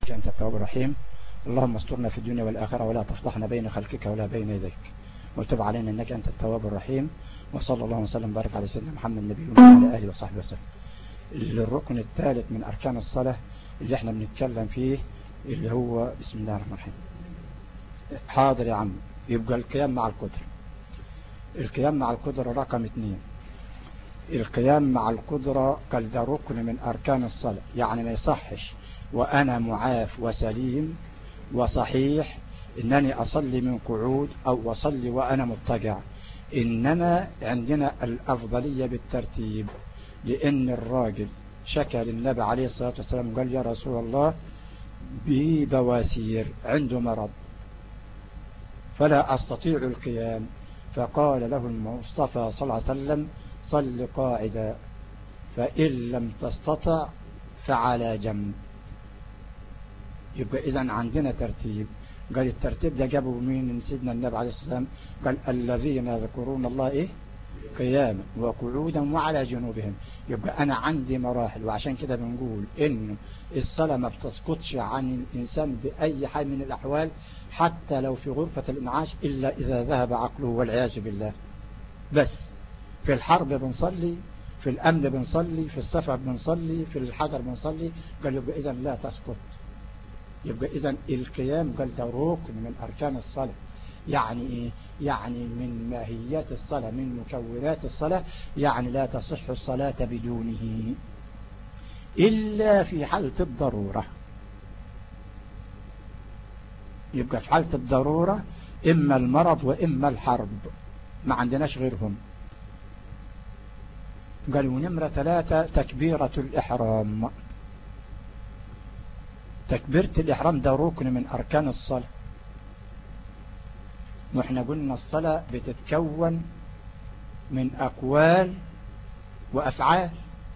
إنك أنت التواب الرحيم اللهم استرنا في الدنيا والآخرة ولا تفضحنا بين خلقك ولا بين يديك وتب علينا إنك أنت التواب الرحيم وصلى الله وسلم وبارك على سيدنا محمد النبي وعلى آله وصحبه وسلم الركن الثالث من أركان الصلاة اللي احنا بنتكلم فيه اللي هو بسم الله الرحمن الرحيم حاضر يا عم يبقى القيام مع القدر القيام مع القدرة رقم اثنين القيام مع القدرة قال ده ركن من أركان الصلاة يعني ما يصحش وأنا معاف وسليم وصحيح إنني أصلي من قعود أو أصلي وأنا مضطجع إنما عندنا الأفضلية بالترتيب لأن الراجل شكى للنبي عليه الصلاة والسلام قال يا رسول الله ببواسير عنده مرض فلا أستطيع القيام فقال له المصطفى صلى الله عليه وسلم صل قاعدا فإن لم تستطع فعلى جنب يبقى إذا عندنا ترتيب قال الترتيب ده جابه مين سيدنا النبي عليه الصلاة والسلام قال الذين يذكرون الله إيه قياما وقعودا وعلى جنوبهم يبقى أنا عندي مراحل وعشان كده بنقول إن الصلاة ما بتسقطش عن الإنسان بأي حال من الأحوال حتى لو في غرفة الإنعاش إلا إذا ذهب عقله والعياذ بالله بس في الحرب بنصلي في الأمن بنصلي في السفر بنصلي في الحجر بنصلي قال يبقى إذا لا تسقط يبقى إذا القيام قال ده ركن من أركان الصلاة يعني إيه؟ يعني من ماهيات الصلاة من مكونات الصلاة يعني لا تصح الصلاة بدونه إلا في حالة الضرورة يبقى في حالة الضرورة إما المرض وإما الحرب ما عندناش غيرهم قالوا نمرة ثلاثة تكبيرة الإحرام تكبيرة الإحرام ده ركن من أركان الصلاة واحنا قلنا الصلاة بتتكون من أقوال وأفعال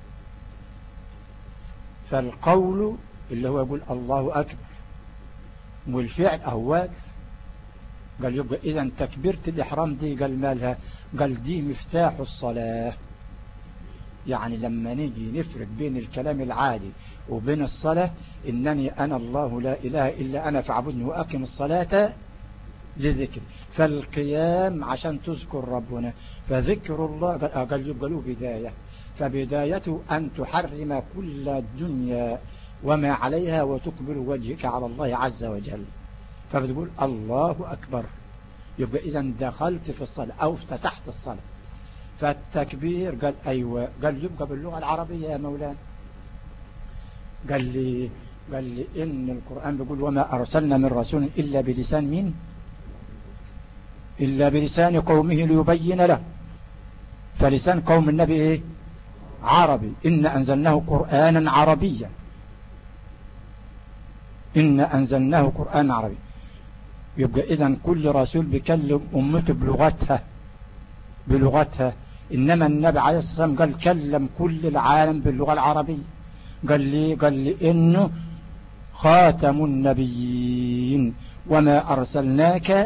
فالقول اللي هو يقول الله أكبر والفعل أهو واقف قال يبقى إذا تكبيرة الإحرام دي قال مالها قال دي مفتاح الصلاة يعني لما نيجي نفرق بين الكلام العادي وبين الصلاة إنني أنا الله لا إله إلا أنا فاعبدني وأقم الصلاة لذكر فالقيام عشان تذكر ربنا فذكر الله قال يبقى له بداية فبدايته أن تحرم كل الدنيا وما عليها وتقبل وجهك على الله عز وجل فبتقول الله أكبر يبقى إذا دخلت في الصلاة أو افتتحت الصلاة فالتكبير قال أيوة قال يبقى باللغة العربية يا مولانا قال لي قال لي إن القرآن بيقول وما أرسلنا من رسول إلا بلسان مين إلا بلسان قومه ليبين له فلسان قوم النبي إيه عربي إن أنزلناه قرآنا عربيا إن أنزلناه قرآن عربي يبقى إذا كل رسول بيكلم أمته بلغتها بلغتها إنما النبي عليه الصلاة والسلام قال كلم كل العالم باللغة العربية قال لي قال لي إنه خاتم النبيين وما أرسلناك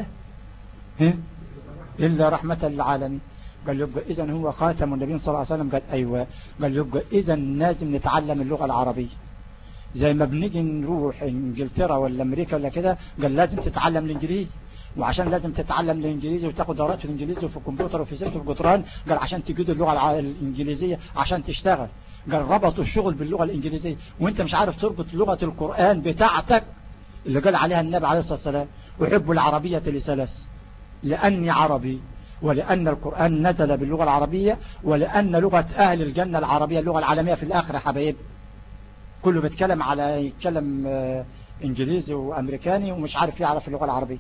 إلا رحمة للعالمين قال يبقى إذا هو خاتم النبي صلى الله عليه وسلم قال أيوة قال يبقى إذا لازم نتعلم اللغة العربية زي ما بنيجي نروح انجلترا ولا امريكا ولا كده قال لازم تتعلم الانجليزي وعشان لازم تتعلم الانجليزي وتاخد دورات في الانجليزي وفي الكمبيوتر وفي سلك الجدران قال عشان تجيد اللغة الانجليزية عشان تشتغل قال ربطوا الشغل باللغة الانجليزية وانت مش عارف تربط لغة القرآن بتاعتك اللي قال عليها النبي عليه الصلاة والسلام وحب العربية لثلاث لأني عربي ولأن القرآن نزل باللغة العربية ولأن لغة أهل الجنة العربية اللغة العالمية في الآخرة حبايب كله بيتكلم على يتكلم انجليزي وامريكاني ومش عارف يعرف اللغة العربية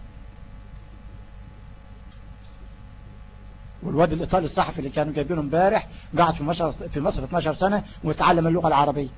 والواد الايطالي الصحفي اللي كانوا جايبينه امبارح قاعد في مصر في مصر 12 سنة ويتعلم اللغة العربية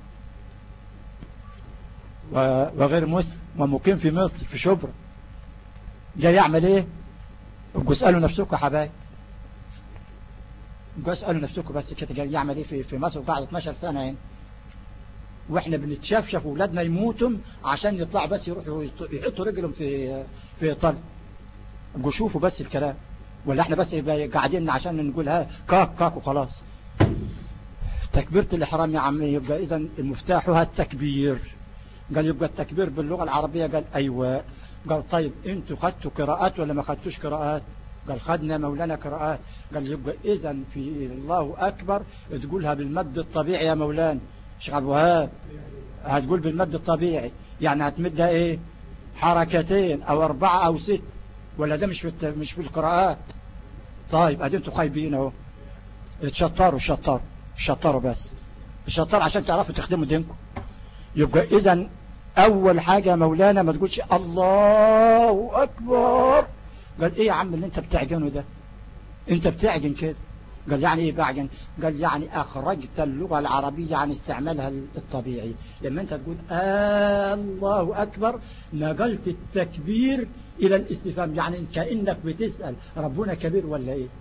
وغير مسلم ومقيم في مصر في شبرا جاي يعمل ايه ابقوا اسألوا نفسكم يا حبايب ابقوا اسألوا نفسكم بس كده جاي يعمل ايه في, في مصر وقاعد 12 سنة يعني واحنا بنتشافشف واولادنا يموتوا عشان يطلعوا بس يروحوا يحطوا رجلهم في في ايطاليا ابقوا شوفوا بس الكلام ولا احنا بس قاعدين عشان نقول ها كاك كاك وخلاص تكبيرة الإحرام يا عم يبقى إذا المفتاحها التكبير قال يبقى التكبير باللغة العربية قال أيوة قال طيب انتوا خدتوا قراءات ولا ما خدتوش قراءات قال خدنا مولانا قراءات قال يبقى إذا في الله أكبر تقولها بالمد الطبيعي يا مولانا شيخ عبد الوهاب هتقول بالمد الطبيعي يعني هتمدها ايه حركتين او اربعة او ست ولا ده مش في مش في القراءات طيب ادي انتوا خايبين اهو اتشطروا شطروا شطروا بس الشطار عشان تعرفوا تخدموا دينكم يبقى اذا اول حاجة مولانا ما تقولش الله اكبر قال ايه يا عم اللي انت بتعجنه ده انت بتعجن كده قال يعني ايه بعجن قال يعني اخرجت اللغة العربية عن استعمالها الطبيعي لما انت تقول آه الله اكبر نقلت التكبير الى الاستفهام يعني كأنك بتسأل ربنا كبير ولا ايه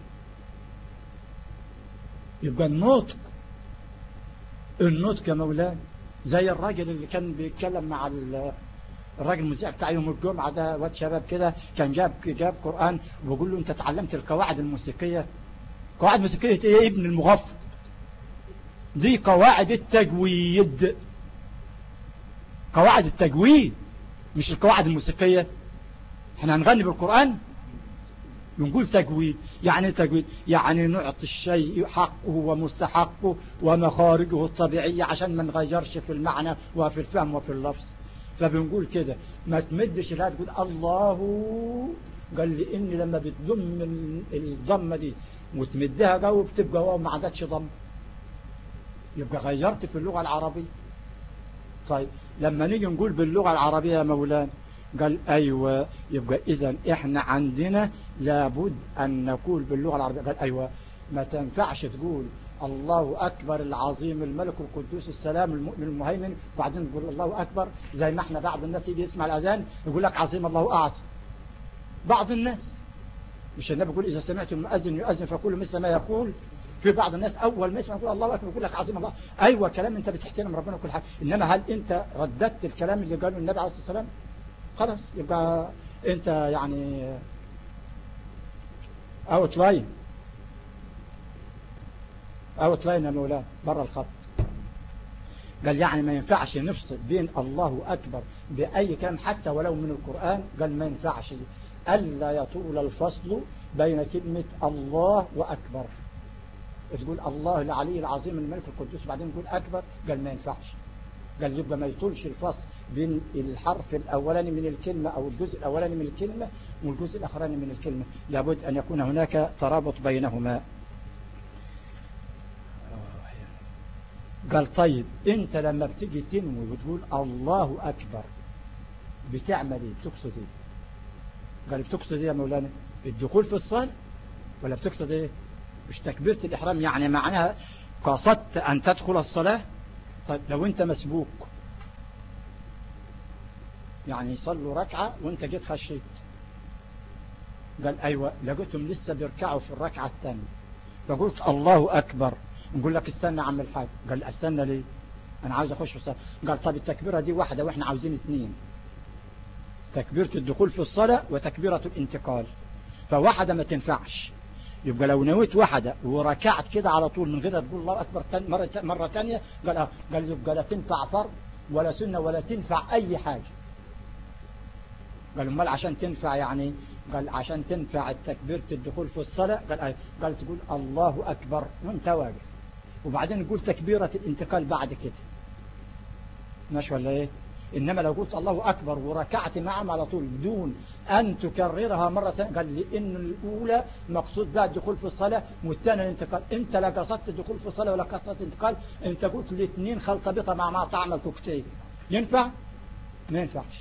يبقى النطق النطق يا مولانا زي الراجل اللي كان بيتكلم مع الراجل المذيع بتاع يوم الجمعة ده واد شباب كده كان جاب جاب قرآن وبقول له انت تعلمت القواعد الموسيقية قواعد موسيقية ايه ابن المغفر دي قواعد التجويد قواعد التجويد مش القواعد الموسيقية احنا هنغني بالقرآن بنقول تجويد يعني تجويد يعني نعطي الشيء حقه ومستحقه ومخارجه الطبيعية عشان ما نغيرش في المعنى وفي الفهم وفي اللفظ فبنقول كده ما تمدش لا تقول الله قال لي اني لما بتضم الضمة دي وتمدها جو بتبقى واو ما عادتش ضم يبقى غيرت في اللغة العربية طيب لما نيجي نقول باللغة العربية يا مولانا قال أيوة يبقى إذا إحنا عندنا لابد أن نقول باللغة العربية قال أيوة ما تنفعش تقول الله أكبر العظيم الملك القدوس السلام المؤمن المهيمن وبعدين تقول الله أكبر زي ما احنا بعض الناس يجي يسمع الأذان يقول لك عظيم الله أعظم بعض الناس مش النبي يقول إذا سمعت المؤذن يؤذن فكل مثل ما يقول في بعض الناس أول ما يسمع يقول الله أكبر يقول لك عظيم الله أيوة كلام أنت بتحترم ربنا كل حاجة إنما هل أنت رددت الكلام اللي قاله النبي عليه الصلاة والسلام خلاص يبقى أنت يعني أوت لاين أوت لاين يا مولانا برا الخط قال يعني ما ينفعش نفصل بين الله أكبر بأي كلام حتى ولو من القرآن قال ما ينفعش ألا يطول الفصل بين كلمة الله وأكبر تقول الله العلي العظيم الملك القدوس بعدين تقول أكبر قال ما ينفعش قال يبقى ما يطولش الفصل بين الحرف الأولاني من الكلمة أو الجزء الأولاني من الكلمة والجزء الأخراني من الكلمة لابد أن يكون هناك ترابط بينهما قال طيب انت لما بتيجي تنوي وتقول الله أكبر بتعمل ايه بتقصد ايه قال بتقصد ايه يا مولانا الدخول في الصلاة ولا بتقصد ايه مش تكبيرة الإحرام يعني معناها قصدت أن تدخل الصلاة طيب لو أنت مسبوق يعني يصلوا ركعة وأنت جيت خشيت قال أيوة لقيتهم لسه بيركعوا في الركعة الثانية فقلت الله أكبر نقول لك استنى عم الحاج قال استنى ليه أنا عاوز أخش في الصلاة قال طب التكبيرة دي واحدة وإحنا عاوزين اثنين تكبيرة الدخول في الصلاة وتكبيرة الانتقال فواحدة ما تنفعش يبقى لو نويت واحدة وركعت كده على طول من غير تقول الله أكبر مرة, مرة تانية قال, آه قال يبقى لا تنفع فرض ولا سنة ولا تنفع أي حاجة قال امال عشان تنفع يعني قال عشان تنفع تكبيرة الدخول في الصلاة قال آه قال تقول الله أكبر وانت واقف وبعدين نقول تكبيرة الانتقال بعد كده ماشي ولا ايه إنما لو قلت الله أكبر وركعت معهم على طول بدون أن تكررها مرة ثانية قال لأن الأولى مقصود بها الدخول في الصلاة والثانية الانتقال أنت لا قصدت الدخول في الصلاة ولا قصدت الانتقال أنت قلت الاثنين خلطبيطة مع ما تعمل كوكتيل ينفع؟ ما ينفعش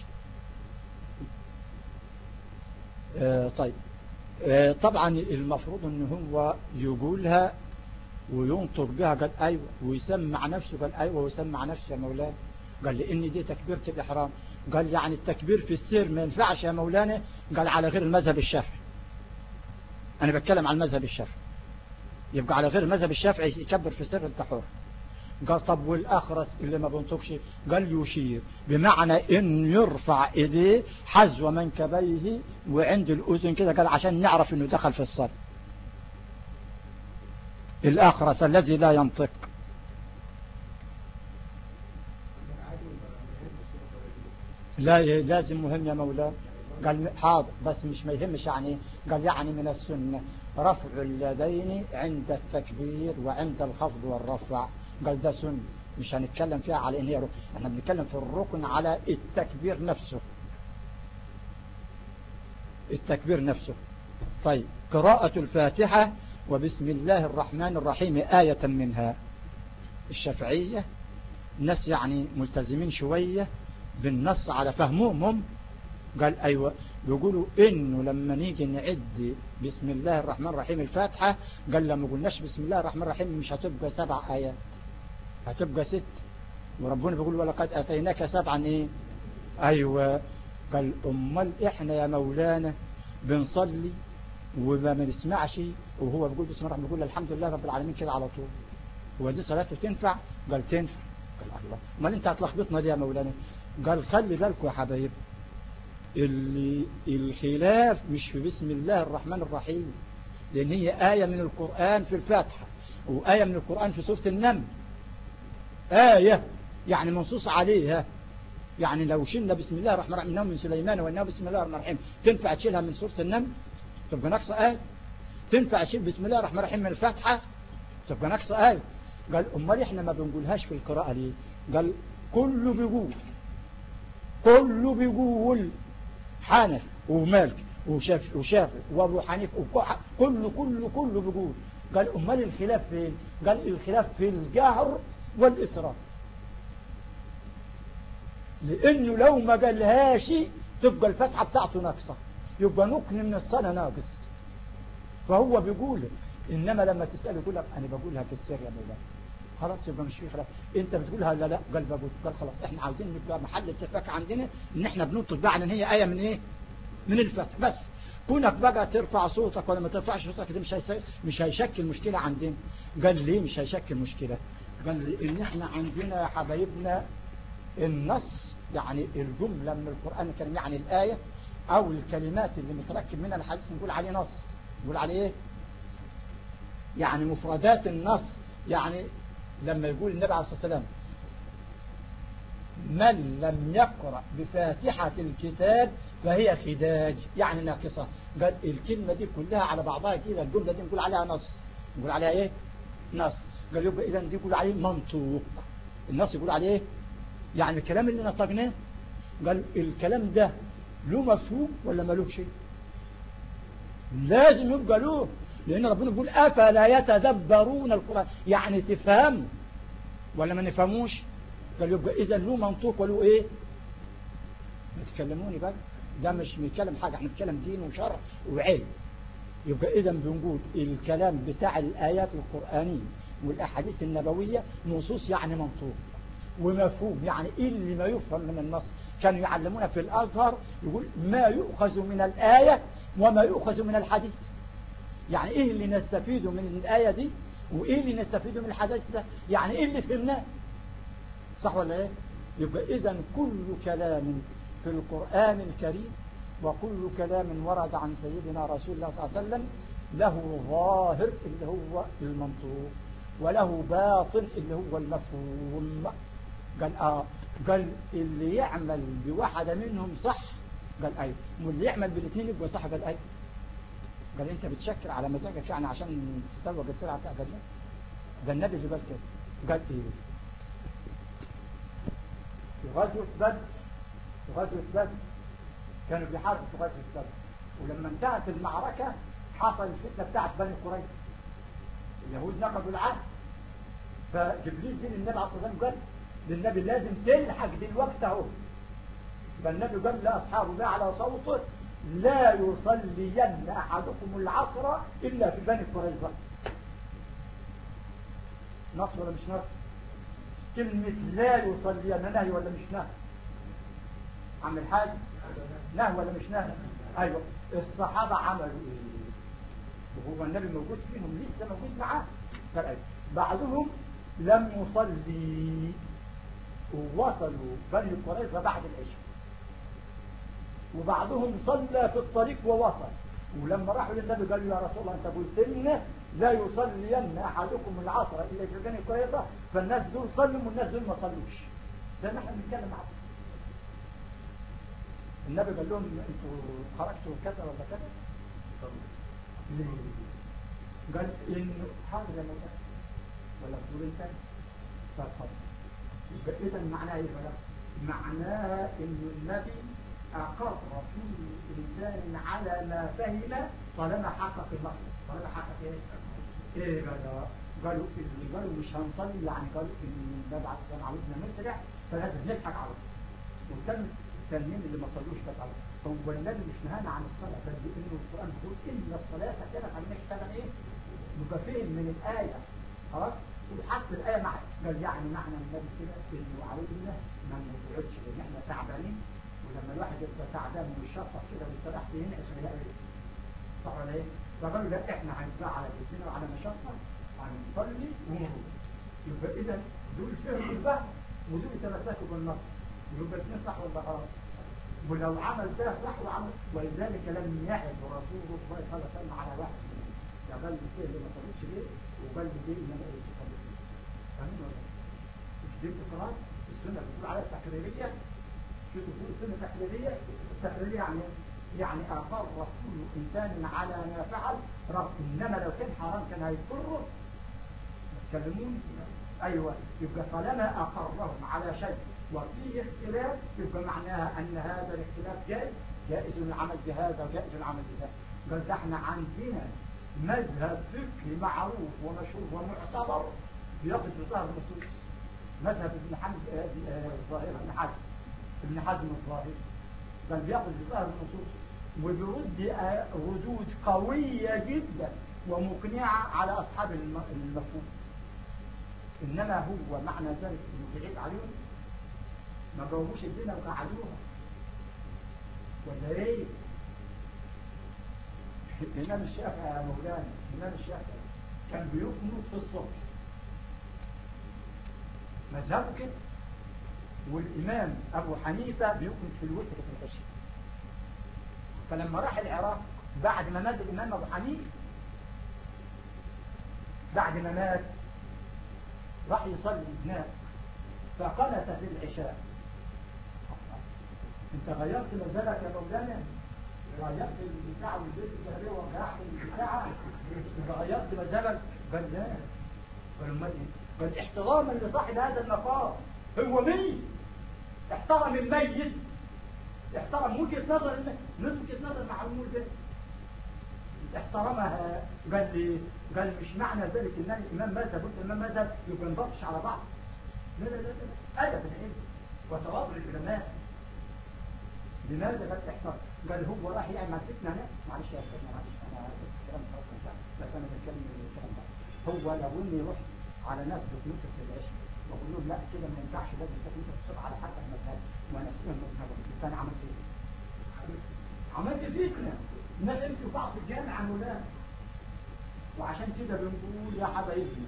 آه طيب آه طبعا المفروض ان هو يقولها وينطق بها قال أيوة ويسمع نفسه قال أيوة ويسمع نفسه يا مولانا قال لي إن دي تكبيرة الإحرام قال يعني التكبير في السر ما ينفعش يا مولانا قال على غير المذهب الشافعي أنا بتكلم عن المذهب الشافعي يبقى على غير المذهب الشافعي يكبر في السر انت حر قال طب والأخرس اللي ما بنطقش قال يشير بمعنى إن يرفع إيديه حذو منكبيه وعند الأذن كده قال عشان نعرف إنه دخل في الصلاة الأخرس الذي لا ينطق لا لازم مهم يا مولانا قال حاضر بس مش ما يهمش يعني قال يعني من السنة رفع اليدين عند التكبير وعند الخفض والرفع قال ده سنة مش هنتكلم فيها على ان هي ركن احنا بنتكلم في الركن على التكبير نفسه التكبير نفسه طيب قراءة الفاتحة وبسم الله الرحمن الرحيم آية منها الشافعية الناس يعني ملتزمين شوية بالنص على فهمهم هم قال أيوة بيقولوا إنه لما نيجي نعد بسم الله الرحمن الرحيم الفاتحة قال لما قلناش بسم الله الرحمن الرحيم مش هتبقى سبع آيات هتبقى ست وربنا بيقول ولقد أتيناك سبعا إيه أيوة قال أمال إحنا يا مولانا بنصلي وما بنسمعش وهو بيقول بسم الله الرحمن بيقول الحمد لله رب العالمين كده على طول هو دي صلاته تنفع قال تنفع قال الله امال انت هتلخبطنا دي يا مولانا قال خلي بالكم يا حبايب اللي الخلاف مش في بسم الله الرحمن الرحيم لان هي آية من القرآن في الفاتحة وآية من القرآن في سورة النمل آية يعني منصوص عليها يعني لو شلنا بسم الله الرحمن الرحيم من سليمان وإنه بسم الله الرحمن الرحيم تنفع تشيلها من سورة النمل تبقى ناقصة آية تنفع تشيل بسم الله الرحمن الرحيم من الفاتحة تبقى ناقصة آية قال أمال إحنا ما بنقولهاش في القراءة ليه قال كله بيقول كله بيقول حنف ومالك وشافعي وشافعي وابو حنيفه كله كله كله بيقول قال امال الخلاف فين قال الخلاف في الجهر والاسراف لانه لو ما قالهاش تبقى الفتحه بتاعته ناقصه يبقى نقن من الصلاه ناقص فهو بيقول انما لما تساله يقول لك انا بقولها في السر يا مولانا خلاص يبقى مش في خلاف انت بتقولها لا لا قال بقول قال خلاص احنا عاوزين نبقى محل اتفاق عندنا ان احنا بنطلب بقى ان هي ايه من ايه من الفتح بس كونك بقى ترفع صوتك ولا ما ترفعش صوتك ده مش هيس... مش هيشكل مشكله عندنا قال ليه مش هيشكل مشكله قال ان احنا عندنا يا حبايبنا النص يعني الجمله من القران الكريم يعني الايه او الكلمات اللي متركب منها الحديث نقول عليه نص نقول عليه ايه يعني مفردات النص يعني لما يقول النبي عليه الصلاة والسلام من لم يقرأ بفاتحة الكتاب فهي خداج يعني ناقصة قال الكلمة دي كلها على بعضها كده الجملة دي نقول عليها نص نقول عليها ايه نص قال يبقى اذا دي يقول عليه منطوق النص يقول عليه ايه يعني الكلام اللي نطقناه قال الكلام ده له مفهوم ولا ملوش شيء لازم يبقى له لأن ربنا بيقول أفلا يتدبرون القرآن يعني تفهم ولا ما نفهموش قال يبقى إذا له منطوق وله إيه ما تكلموني بقى ده مش بنتكلم حاجة احنا بنتكلم دين وشرع وعلم يبقى إذا بنقول الكلام بتاع الآيات القرآنية والأحاديث النبوية نصوص يعني منطوق ومفهوم يعني إيه اللي ما يفهم من النص كانوا يعلمونا في الأزهر يقول ما يؤخذ من الآية وما يؤخذ من الحديث يعني ايه اللي نستفيده من الآية دي وايه اللي نستفيده من الحديث ده يعني ايه اللي فهمناه صح ولا ايه يبقى اذا كل كلام في القرآن الكريم وكل كلام ورد عن سيدنا رسول الله صلى الله عليه وسلم له ظاهر اللي هو المنطوق وله باطن اللي هو المفهوم قال آه قال اللي يعمل بواحدة منهم صح قال أي واللي يعمل بالاثنين يبقى صح قال أي قال انت بتشكر على مزاجك يعني عشان تسوق السلعه بتاعتك ده ده النبي اللي قال كده قال ايه في غزوه بدر في غزوه بدر كانوا بيحاربوا في غزوه بدر ولما انتهت المعركه حصل الفتنه بتاعت بني قريظه اليهود نقضوا العهد فجبريل جه للنبي عليه الصلاه والسلام قال للنبي لازم تلحق دلوقتي اهو فالنبي قال لاصحابه باعلى صوته لا يصلين أحدكم العصر إلا في بني قريظة نص ولا مش نص كلمة لا يصلين نهي ولا مش نهي عم الحاج نهي ولا مش نهي أيوة الصحابة عملوا إيه وهو النبي موجود فيهم لسه موجود معاه بعضهم لم يصلي ووصلوا بني قريظة بعد العشاء وبعضهم صلى في الطريق ووصل ولما راحوا للنبي قالوا يا رسول الله انت قلت لنا لا يصلين احدكم العصر الا في بني قريظه فالناس دول صلوا والناس دول ما صلوش ده نحن بنتكلم عنه النبي قال لهم انتوا خرجتوا كذا ولا كذا ليه قال انه حاضر يا مولانا ولا تقول انت فاتفضل يبقى اذا معناها ايه بقى معناها انه النبي اقر كل انسان على ما فهم طالما حقق المقصد طالما حقق ايه ايه قال قالوا اللي قالوا مش هنصلي يعني قالوا ان ده بعد كان عاوزنا نسرع فلازم نضحك على طول وكان التنين اللي ما صلوش كانت على هو النبي مش نهانا عن الصلاه بل انه القران بيقول ان الصلاه كانت على نشتغل ايه مكافئين من الايه خلاص وحط الايه مع قال يعني معنى النبي كده انه علينا ما نقعدش لان احنا تعبانين ولما الواحد يبقى تعبان ويشفط كده ويستريح ينعس ويلاقي ايه صح ولا ايه؟ فقالوا لا احنا هنطلع على جسمنا وعلى مشقه هنصلي ونروح يبقى اذا دول فهموا الفهم ودول تمسكوا بالنص يبقى الاثنين صح ولا غلط ولو عمل ده صح وعمل ولذلك لم يعد رسول الله صلى الله عليه وسلم على واحد يا بل فيه اللي ما صليتش ليه وبل ليه اللي ما قلتش صليت ليه فاهمين ولا مش دي الصلاه السنه بتقول عليها التحريريه شو تقول السنه التحريريه التحريريه يعني يعني اقر كل انسان على ما فعل رب انما لو كان حرام كان هيضره تكلمون ايوه يبقى طالما اقرهم على شيء وفيه اختلاف يبقى معناها ان هذا الاختلاف جائز جائز العمل بهذا وجائز العمل بهذا قال ده احنا عندنا مذهب فقهي معروف ومشهور ومعتبر بياخذ بظاهر النصوص مذهب ابن حزم الظاهر ابن حزم ابن حزم الظاهر بل بياخذ بظاهر النصوص وبيرد ردود قوية جدا ومقنعة على أصحاب المفهوم إنما هو معنى ذلك إنه بعيد عليهم ما جاوبوش الدنيا وقعدوها ولا إيه؟ الإمام الشافعي يا مولانا الإمام الشافعي كان بيقنط في الصبح مذهبه كده والإمام أبو حنيفة بيقنط في الوتر في العشاء فلما راح العراق بعد ما مات الإمام أبو حنيفة بعد ما مات راح يصلي هناك فقنت في العشاء انت غيرت مزاجك يا مولانا غيرت البتاع والبيت الجهرية ورجعت البتاع انت غيرت مزاجك بل لا بل امال ايه بل احتراما لصاحب هذا المقام هو مين احترم الميت احترم وجهة نظر الميت وجهة نظر معلوم ده احترمها قال لي قال مش معنى ذلك ان الامام مذهب والامام مذهب يبقى نبطش على بعض لا لا لا لا ادب العلم وتواضع العلماء لماذا قد احترم قال هو راح يعمل فتنه هنا معلش يا استاذ معلش انا الكلام خلاص بس انا بتكلم الكلام ده هو لو اني رحت على ناس بتنط في العشق واقول لهم لا كده ما ينفعش لازم تكون تصب على حسب مذهب وانا اسمه مذهبك فانا عملت ايه؟ عملت فتنه الناس يمشوا بعض في الجامع مولانا وعشان كده بنقول يا حبايبي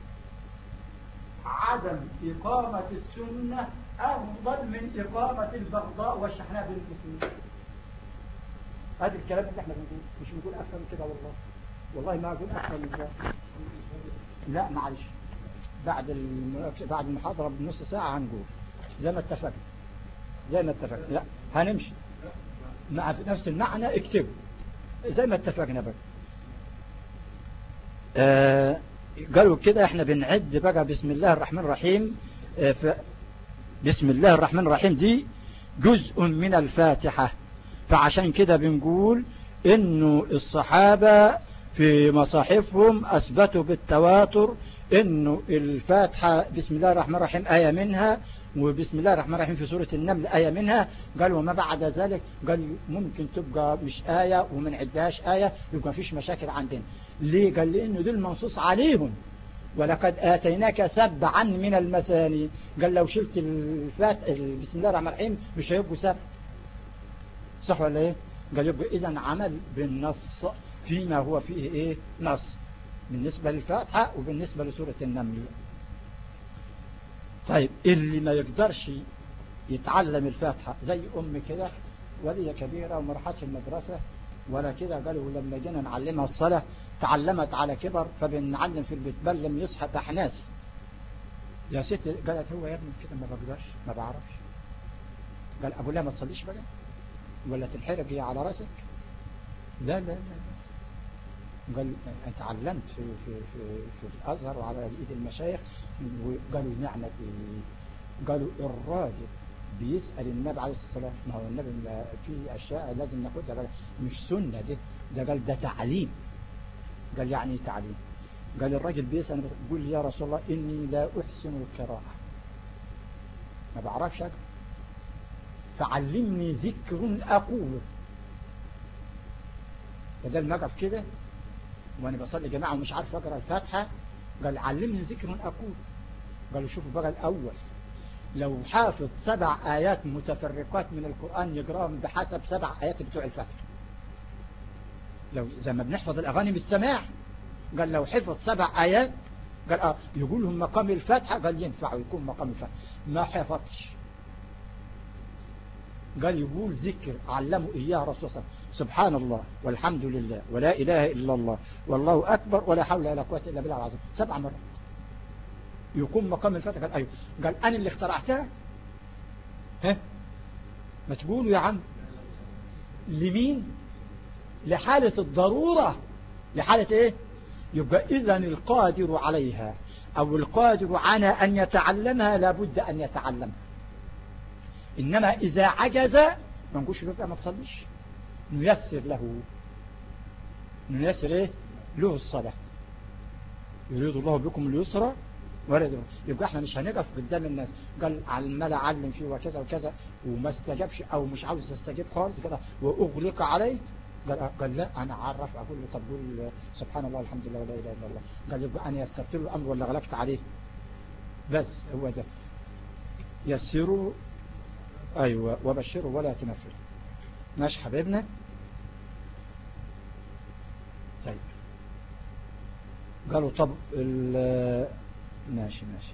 عدم إقامة السنة أفضل من إقامة البغضاء والشحناء بين المسلمين هذا الكلام اللي احنا بنقول مش بنقول أكثر من كده والله والله ما أقول أكثر من كده لا معلش بعد الم... بعد المحاضرة بنص ساعة هنقول زي ما اتفقنا زي ما اتفقنا لا هنمشي مع نفس المعنى اكتبه زي ما اتفقنا بقى آه قالوا كده احنا بنعد بقى بسم الله الرحمن الرحيم آه ف بسم الله الرحمن الرحيم دي جزء من الفاتحة فعشان كده بنقول انه الصحابة في مصاحفهم اثبتوا بالتواتر انه الفاتحة بسم الله الرحمن الرحيم آية منها وبسم الله الرحمن الرحيم في سورة النمل آية منها قال وما بعد ذلك قال ممكن تبقى مش آية وما نعدهاش آية يبقى فيش مشاكل عندنا ليه قال لأنه دول منصوص عليهم ولقد آتيناك سبعا من المثاني قال لو شلت الفات بسم الله الرحمن الرحيم مش هيبقوا سبع صح ولا ايه قال يبقى اذا عمل بالنص فيما هو فيه ايه نص بالنسبة للفاتحة وبالنسبة لسورة النمل طيب اللي ما يقدرش يتعلم الفاتحة زي أم كده ولية كبيرة وما راحتش المدرسة ولا كده قالوا لما جينا نعلمها الصلاة تعلمت على كبر فبنعلم في البيت بل لم يصحى تحناس يا ست قالت هو يا ابني كده ما بقدرش ما بعرفش قال أقول لها ما تصليش بقى ولا تنحرق هي على رأسك لا لا لا, لا. قال اتعلمت في, في, في, في الأزهر وعلى ايد المشايخ وقالوا نعمة ايه قالوا الراجل بيسأل النبي عليه الصلاة والسلام ما هو النبي في أشياء لازم ناخدها مش سنة دي ده قال ده تعليم قال يعني ايه تعليم قال الراجل بيسأل بيقول يا رسول الله إني لا أحسن القراءة ما بعرفش أقرأ فعلمني ذكر أقوله بدل ما أقف كده وأنا بصلي جماعة ومش عارف أقرأ الفاتحة قال علمني ذكر أقول قالوا شوفوا بقى الأول لو حافظ سبع آيات متفرقات من القرآن يقرأهم بحسب سبع آيات بتوع الفاتحة لو زي ما بنحفظ الأغاني بالسماع قال لو حفظ سبع آيات قال آه يقولهم مقام الفاتحة قال ينفع يكون مقام الفاتحة ما حفظش قال يقول ذكر علموا إياه رسول الله سبحان الله والحمد لله ولا إله إلا الله والله أكبر ولا حول ولا قوة إلا بالله العظيم سبع مرات يكون مقام الفتح قال أيوه قال أنا اللي اخترعتها ها ما تقولوا يا عم لمين لحالة الضرورة لحالة ايه يبقى إذا القادر عليها أو القادر على أن يتعلمها لابد أن يتعلمها إنما إذا عجز ما نقولش له ما تصليش نيسر له نيسر إيه له الصلاة يريد الله بكم اليسر ولا يبقى احنا مش هنقف قدام الناس قال عمال اعلم فيه وكذا وكذا وما استجابش او مش عاوز استجيب خالص كده واغلق عليه قال قال لا انا عرف اقول له طب قول سبحان الله الحمد لله ولا اله الا الله قال يبقى انا يسرت له الامر ولا غلقت عليه بس هو ده يسروا ايوه وبشروا ولا تنفروا ماشي حبيبنا طيب قالوا طب ماشي ماشي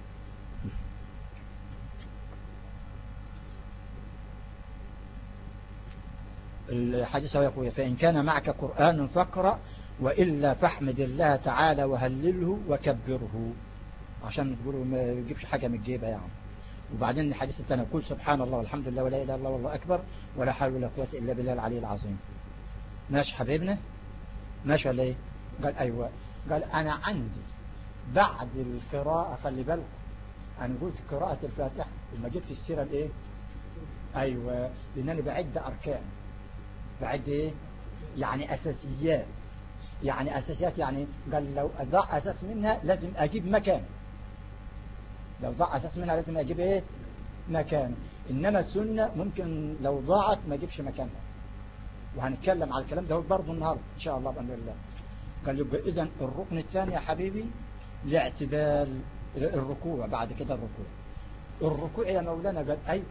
الحديث هو يقول فإن كان معك قرآن فاقرأ وإلا فاحمد الله تعالى وهلله وكبره عشان تقولوا ما يجيبش حاجة من الجيبة يعني وبعدين الحديث الثاني يقول سبحان الله والحمد لله ولا إله إلا الله والله أكبر ولا حول ولا قوة إلا بالله العلي العظيم ماشي حبيبنا ماشي ولا إيه قال أيوة قال أنا عندي بعد القراءة خلي بالكم أنا قلت قراءة الفاتحة لما جبت السيرة الإيه أيوة لأنني بعد أركان بعد إيه يعني أساسيات يعني أساسيات يعني قال لو ضاع أساس منها لازم أجيب مكان لو ضاع أساس منها لازم أجيب إيه مكان إنما السنة ممكن لو ضاعت ما أجيبش مكانها وهنتكلم على الكلام ده برضه النهاردة إن شاء الله بأمر الله قال يبقى إذا الركن الثاني يا حبيبي لاعتدال الركوع بعد كده الركوع الركوع يا مولانا قال أيوه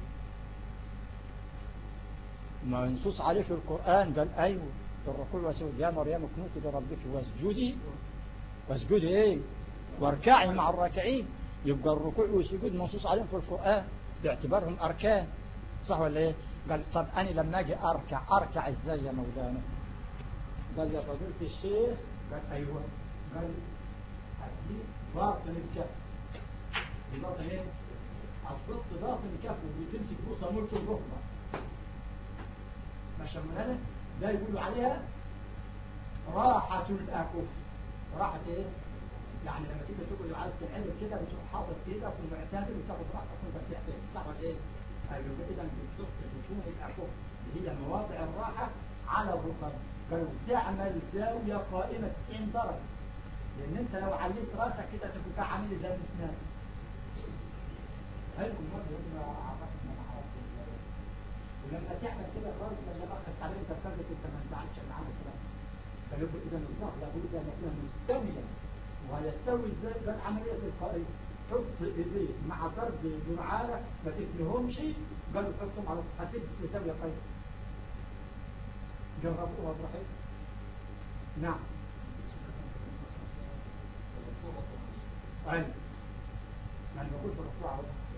ما ينصوص عليه في القرآن قال أيوه الركوع وسجود يا مريم اقنوتي لربك واسجدي واسجدي ايه واركعي مع الراكعين يبقى الركوع والسجود منصوص عليهم في القرآن باعتبارهم أركان صح ولا ايه قال طب أنا لما أجي أركع أركع إزاي يا مولانا قال يا فضيلة الشيخ قال أيوه قال باطن الكف باطن ايه هتحط باطن الكف وبتمسك بوصة ملك الركبة ماشي من ده يقولوا عليها راحة الأكف راحة ايه يعني لما تيجي تقول عايز تنعمل كده بتروح حاطط ايدك ومعتدل وتاخد راحتك وانت بتحتاج صح ولا ايه؟ ايوه اذا بتحط بطون الاكف اللي هي مواضع الراحة على الركب قالوا تعمل زاوية قائمة 90 درجة لان انت لو عليت راسك كده تبقى عامل زي الاسنان حلو برضه اعتقد ما ولما تعمل كده خالص لما اخذت عليه انت فكرت انت ما انفعلش معاه كده فلو اذا الظهر لابد ان يكون مستويا ويستوي ازاي ده العمليه التلقائيه حط ايديك مع ضرب جمعانك ما تكلهمش قالوا تحطهم على هتبقى زاويه قايمه جربوها ابراهيم نعم أيوة يعني بقول في الركوع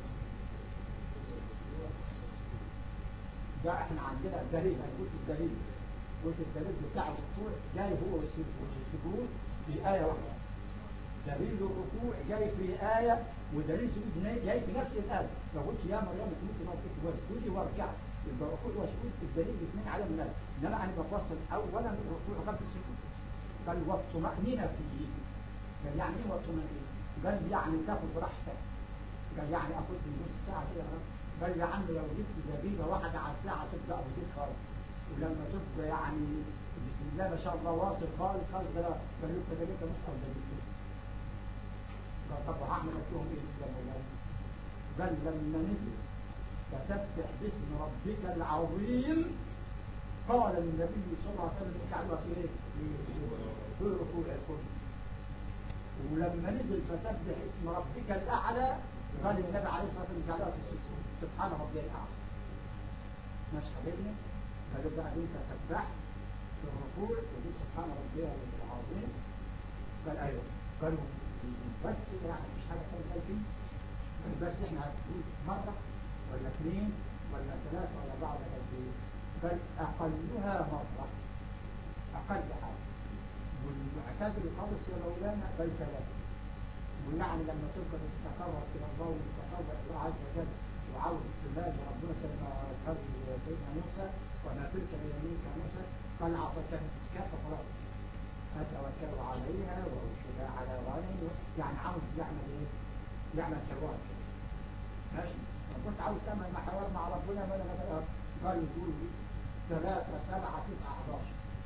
ده احنا عندنا الدليل هنقول الدليل قلت الدليل بتاع الركوع جاي هو والسجود في آية واحدة دليل الركوع جاي في آية ودليل السجود جاي في نفس الآية لو قلت يا مريم كنت موقف واسجدي واركعي يبقى الركوع والسجود الدليل الاثنين على المنال انما انا بفصل اولا الركوع قبل السجود قال والطمأنينة فيه قال يعني ايه والطمأنينة قال يعني تاخد راحتك قال يعني اخد نص ساعة كده قال يا عم لو جبت زبيبة واحدة على الساعة تبدأ بزيت خالص ولما تبقى يعني بسم الله ما شاء الله واصل خالص خالص ده قال له كده جبت نص او ده قال طب هعمل لهم ايه يا مولانا قال لما نزل فسبح باسم ربك العظيم قال النبي صلى الله عليه وسلم اجعلوا في ايه في ركوع الكل ولما نزل فسبح اسم ربك الاعلى قال النبي عليه الصلاه والسلام اجعلوها في السجود سبحان ربي الاعلى ماشي حبيبنا قالوا بقى انت سبحت في الركوع وقلت سبحان ربي العظيم قال ايوه قالوا بس يعني مش حاجه ثانيه فيه بس احنا هنقول مره ولا اثنين ولا ثلاثة ولا بعض قد ايه بل أقلها مرة أقل حاجة والمعتدل خالص يا مولانا بل ثلاثة ويعني لما تبقى تتقرب إلى الله وتتقرب إلى الله عز وجل وعاوز استمال ربنا كما قال سيدنا موسى وما تلك بيمينك موسى قال عصا كانت كافة خلاص فتوكل عليها وارشد على غنم يعني عاوز يعمل ايه؟ يعمل حوار ماشي كنت عاوز تعمل مع حوار مع ربنا ما انا قال يقول لي ثلاثة سبعة تسعة 11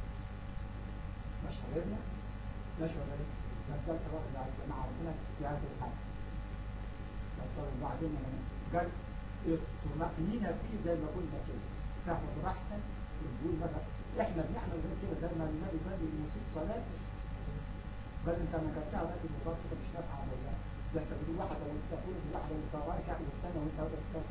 مش حبيبنا ماشي ولا ايه؟ بس ده الحوار مع ربنا في هذه الحالة بس وبعدين قال الطمأنينة فيه زي ما قلنا كده تاخد راحتك وتقول مثلا احنا بنعمل غير كده زي ما النبي قال الموسيقى صلاة بل انت ما كنتها لكن المفارقة مش نافعة ولا ده انت بتقول واحدة وانت تقول واحدة وانت راكع والثانية وانت واقف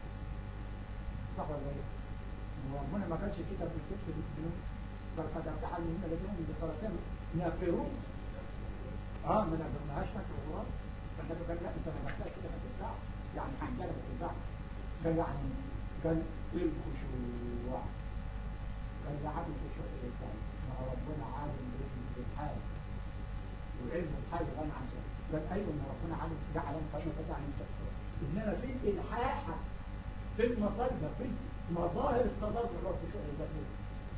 صح ولا ايه؟ وربنا ما كانش كده في الكتب بالجنون بل قد ارتحل من الذين من بصلاتهم ناقرون اه ما نقدرناهاش فاكر الله فالنبي قال لا انت ما كنتها كده ما تنفعش يعني حنجلة ما تنفعش قال يعني قال ايه الخشوع قال ده عدم الخشوع الانسان مع ربنا عالم بالحال وعلم الحال غني عن شيء قال ايوه ان ربنا عالم ده علم قدنا كده عن التفسير انما في الحاح في المصالح في مظاهر التضرر والخشوع الذاتي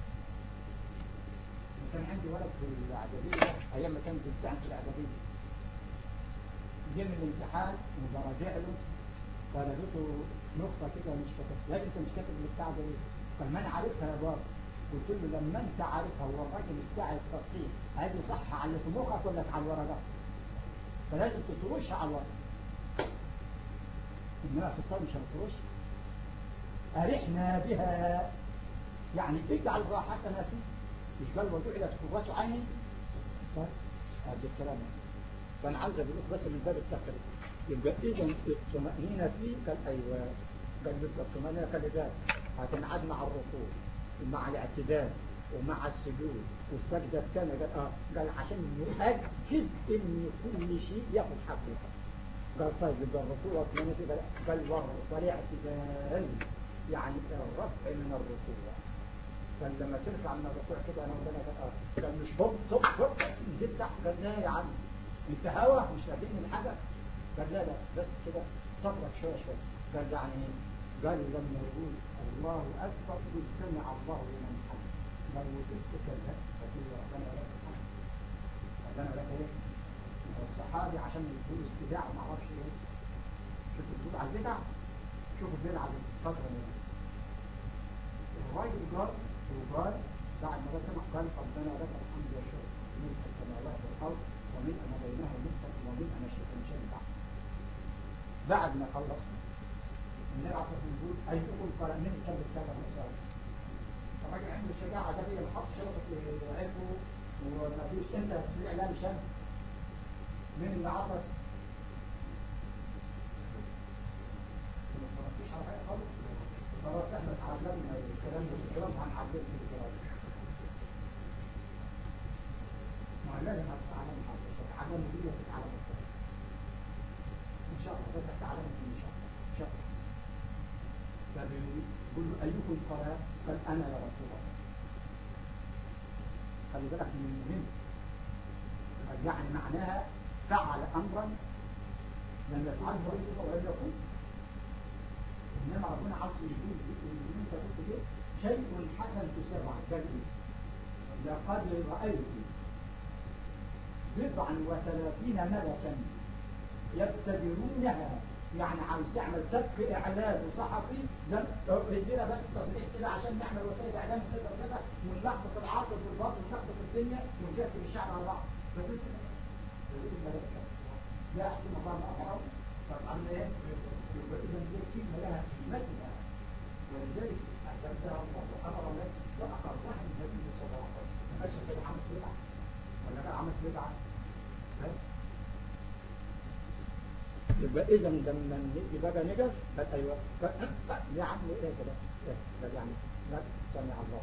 كان عندي ولد في الاعداديه ايام ما كان بيمتحن في الاعداديه جه من الامتحان وبراجع له فلقيته نقطه كده مش كاتب لا انت مش كاتب البتاع ده ايه فما انا عارفها يا بابا قلت له لما انت عارفها هو الراجل بتاع التصحيح هل صح على في مخك ولا على الورقه فلازم تترش على الورقه انما في الصلاه مش هنترش ارحنا بها يعني اجعل راحتنا فيه مش قال وجعلت قرة عيني طيب هذا الكلام فانا عاوز اقول لك بس من باب التقريب يبقى اذا الطمأنينة فيه قال ايوه قال يبقى الطمأنينة قال ذلك هتنعاد مع الركوع ومع الاعتدال ومع السجود والسجدة الثانية قال اه قال عشان يؤكد ان كل شيء ياخذ حقه قال طيب يبقى الركوع والطمأنينة قال والاعتدال يعني الرفع من الركوع قال لما ترفع من الركوع كده انا وده انا قال مش هوب هوب هوب نزلت تحت قال لا يا عم انت هوا مش فاهمين الحاجه قال لا لا بس كده صبرك شويه شويه قال يعني ايه قال لما يقول الله اكبر قل سمع الله لمن حمد قال وتسكت كذا فتقول ربنا لك الحمد ربنا لك ايه الصحابي عشان يقول استداع ما اعرفش ايه شوف الدول على البدع شوف البدع على الفتره دي الراجل قال وقال بعد ما سمع قال ربنا لك الحمد يا شيخ ملك السماوات والارض وملء ما بينها ملك وملء ما شئت من شيء بعد بعد ما خلصنا النبي عليه الصلاه يقول ايكم قال من كان بيتكلم عن الراجل عنده الشجاعه ده هي الحق شرطك لعلمه وما فيش انت تسمع اعلام شمس من اللي عطس ما فيش حاجه خالص خلاص احنا اتعلمنا الكلام ده الكلام عن عبد الكلام ما لازم اتعلم اتعلم دي وتتعلم ان شاء الله بس اتعلم ان شاء الله ان شاء الله فبيقول له ايكم قال قال انا يا رسول الله خلي بالك من المهم يعني معناها فعل امرا لم يفعله رسول الله ولم يكن انما ربنا عاوز يقول ان انت قلت ايه شيء حسن تسمع قال ايه لقد رايت بضعا وثلاثين ملكا يبتدرونها يعني عاوز تعمل سبك اعلان وصحفي زي ادينا بس تصريح كده عشان نعمل وسائل اعلام كده وكده ونلخبط العاطف والباطل ونلخبط الدنيا ونكتب الشعب على بعض فكنت ده احسن مقام اخر طبعا ايه يبقى اذا دي كلمه لها قيمتها ولذلك اعتمدها الله وامر الله واقر واحد النبي صلى الله عليه وسلم ما قالش كده عمل بدعه ولا كان عمل بدعه بس يبقى اذا لما نيجي بقى نجف بل ايوه يا عم ايه كده بل يعني لا سمع الله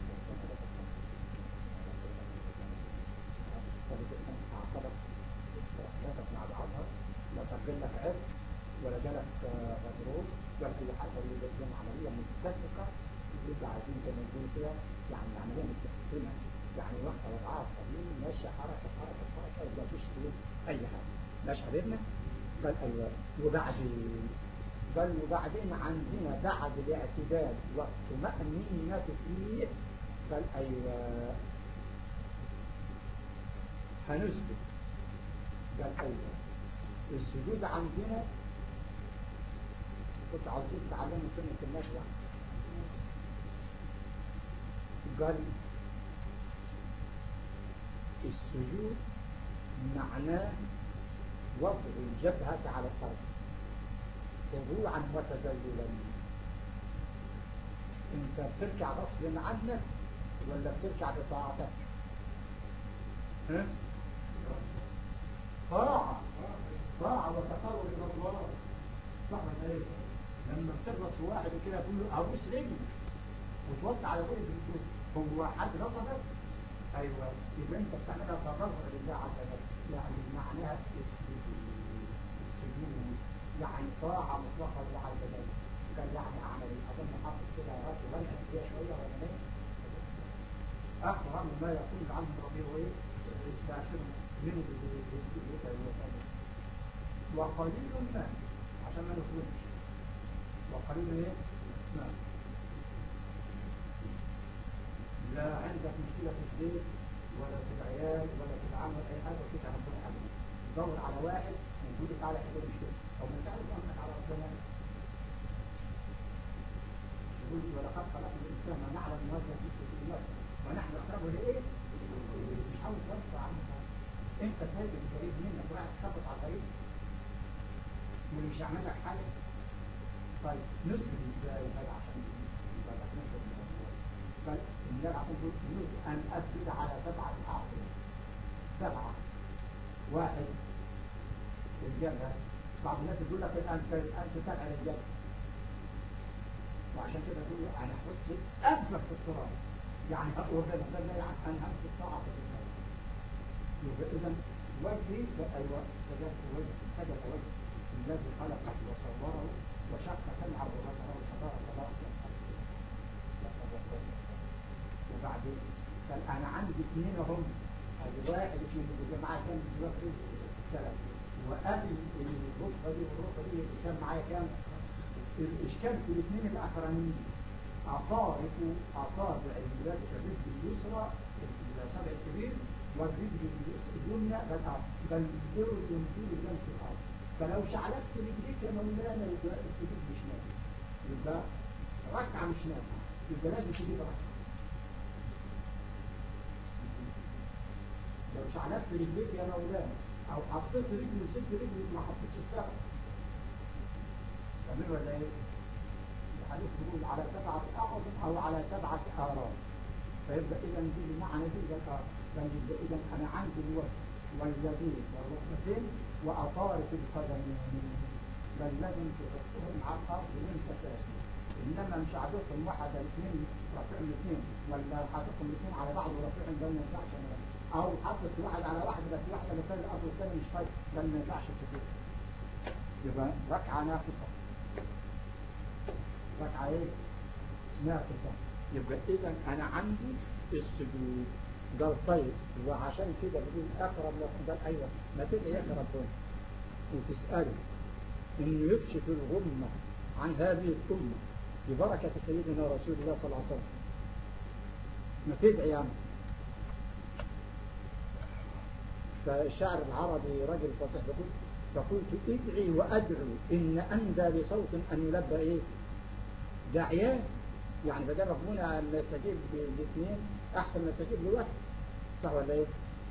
اعصابك اعصابك مع بعضها لا تسجل لك عرق ولا جالك غضروف ولا اي حاجه ولا جالك عمليه متسقه يبقى عايزين زي ما نقول كده يعني عمليه متسقه يعني واحده وضعها طويل ماشيه حركه حركه حركه ولا فيش اي حاجه ماشي حبيبنا قال أيوة وبعدين قال وبعدين عندنا بعد الاعتدال والطمأنينة فيه قال أيوة هنثبت قال أيوة السجود عندنا كنت عاوزين تعلموا سنة النشوة قال السجود معناه وضع الجبهة على الأرض خضوعا وتذللا انت بترجع غصب عنك ولا بترجع بطاعتك ها طاعة طاعة وتقرب إلى الله صح ولا ايه لما بتغلط في واحد كده تقول له ابوس رجلي وتوقع على كل الفلوس هو حد رفضك ايوه يبقى انت بتعملها تضرر لله عز وجل يعني معناها السجود يعني طاعة مطلقة لله عز وجل كان يعني اعمل اظن حاطط كده راسي ولا فيها شويه ولا ايه اقرب ما يقول عنه ربيع ايه يستعشر منه وقليل ما عشان ما نخرجش وقليل ايه ما لا عندك مشكلة في البيت ولا في العيال ولا في العمل اي حاجة وكيف على كل حاجة دور على واحد ونقول لك على حاجة مشكلة او ما تعرف انك على ربنا يقول ولقد خلقنا الانسان ونعلم ما هو في النفس ونحن اقرب لايه؟ مش عاوز ترفع عنها انت سايب القريب منك وقاعد تخبط على الطريق ومش هيعمل لك حاجه طيب نثبت ازاي هذا عشان يبقى لك نشر بل النبي عليه يريد ان اسجد على سبعه اعظم سبعه واحد الجبهه بعض الناس يقول لك الان الان تتابع الجبهه وعشان كده يقول انا احط انفك في التراب يعني اقول ده لا يعني انا همسك طاعه في التراب يبقى اذا وجهي ايوه سجدت وجه سجد وجه الذي خلقه وصوره وشق سمعه وبصره وحضاره خلاص وبعدين قال انا عندي اثنين هم ادي واحد اثنين يبقى معايا كام دلوقتي ثلاث وقبل الغرفه دي والغرفه دي كان معايا كام الاشكال في الاثنين الاخرانيين اطارق اصابع اليد الرجل اليسرى الصابع الكبير والرجل اليمنى بل بل ارزم في جنب الارض فلو شعلت رجليك يا مولانا يبقى السجود مش نافع يبقى ركعه مش نافعه يبقى لازم تجيب ركعه لو شعلت رجليك يا مولانا او حطيت رجل وسبت رجلك ما حطيتش السبب تمام ولا ايه؟ الحديث بيقول على سبعة أعظم أو على سبعة آرام فيبقى إذا دي المعنى دي ذكر فيبقى إذا أنا عندي الوجه واليدين والركبتين وأطارف القدمين بل لازم تحطهم على الأرض وأنت ساكن إنما مش عادتهم واحدة اثنين رافعهم اثنين ولا حاططهم اثنين على بعض ورافعهم ده ما ينفعش أو حطت واحد على واحد بس واحدة اللي كان الأرض والثاني مش طيب ده ما ينفعش كده يبقى ركعة ناقصة ركعة ايه ناقصة يبقى اذا انا عندي السجود قال طيب وعشان كده بيقول اقرب لكم قال ايوه ما تدعي يا ربنا وتسأله انه يكشف الغمة عن هذه الأمة ببركة سيدنا رسول الله صلى الله عليه وسلم ما تدعي يعني فالشعر العربي رجل فصيح بقول فقلت ادعي وأدعو إن أندى بصوت أن يلبى إيه داعيان يعني بدل ربنا ما يستجيب بالاثنين أحسن ما يستجيب لواحد صح ولا إيه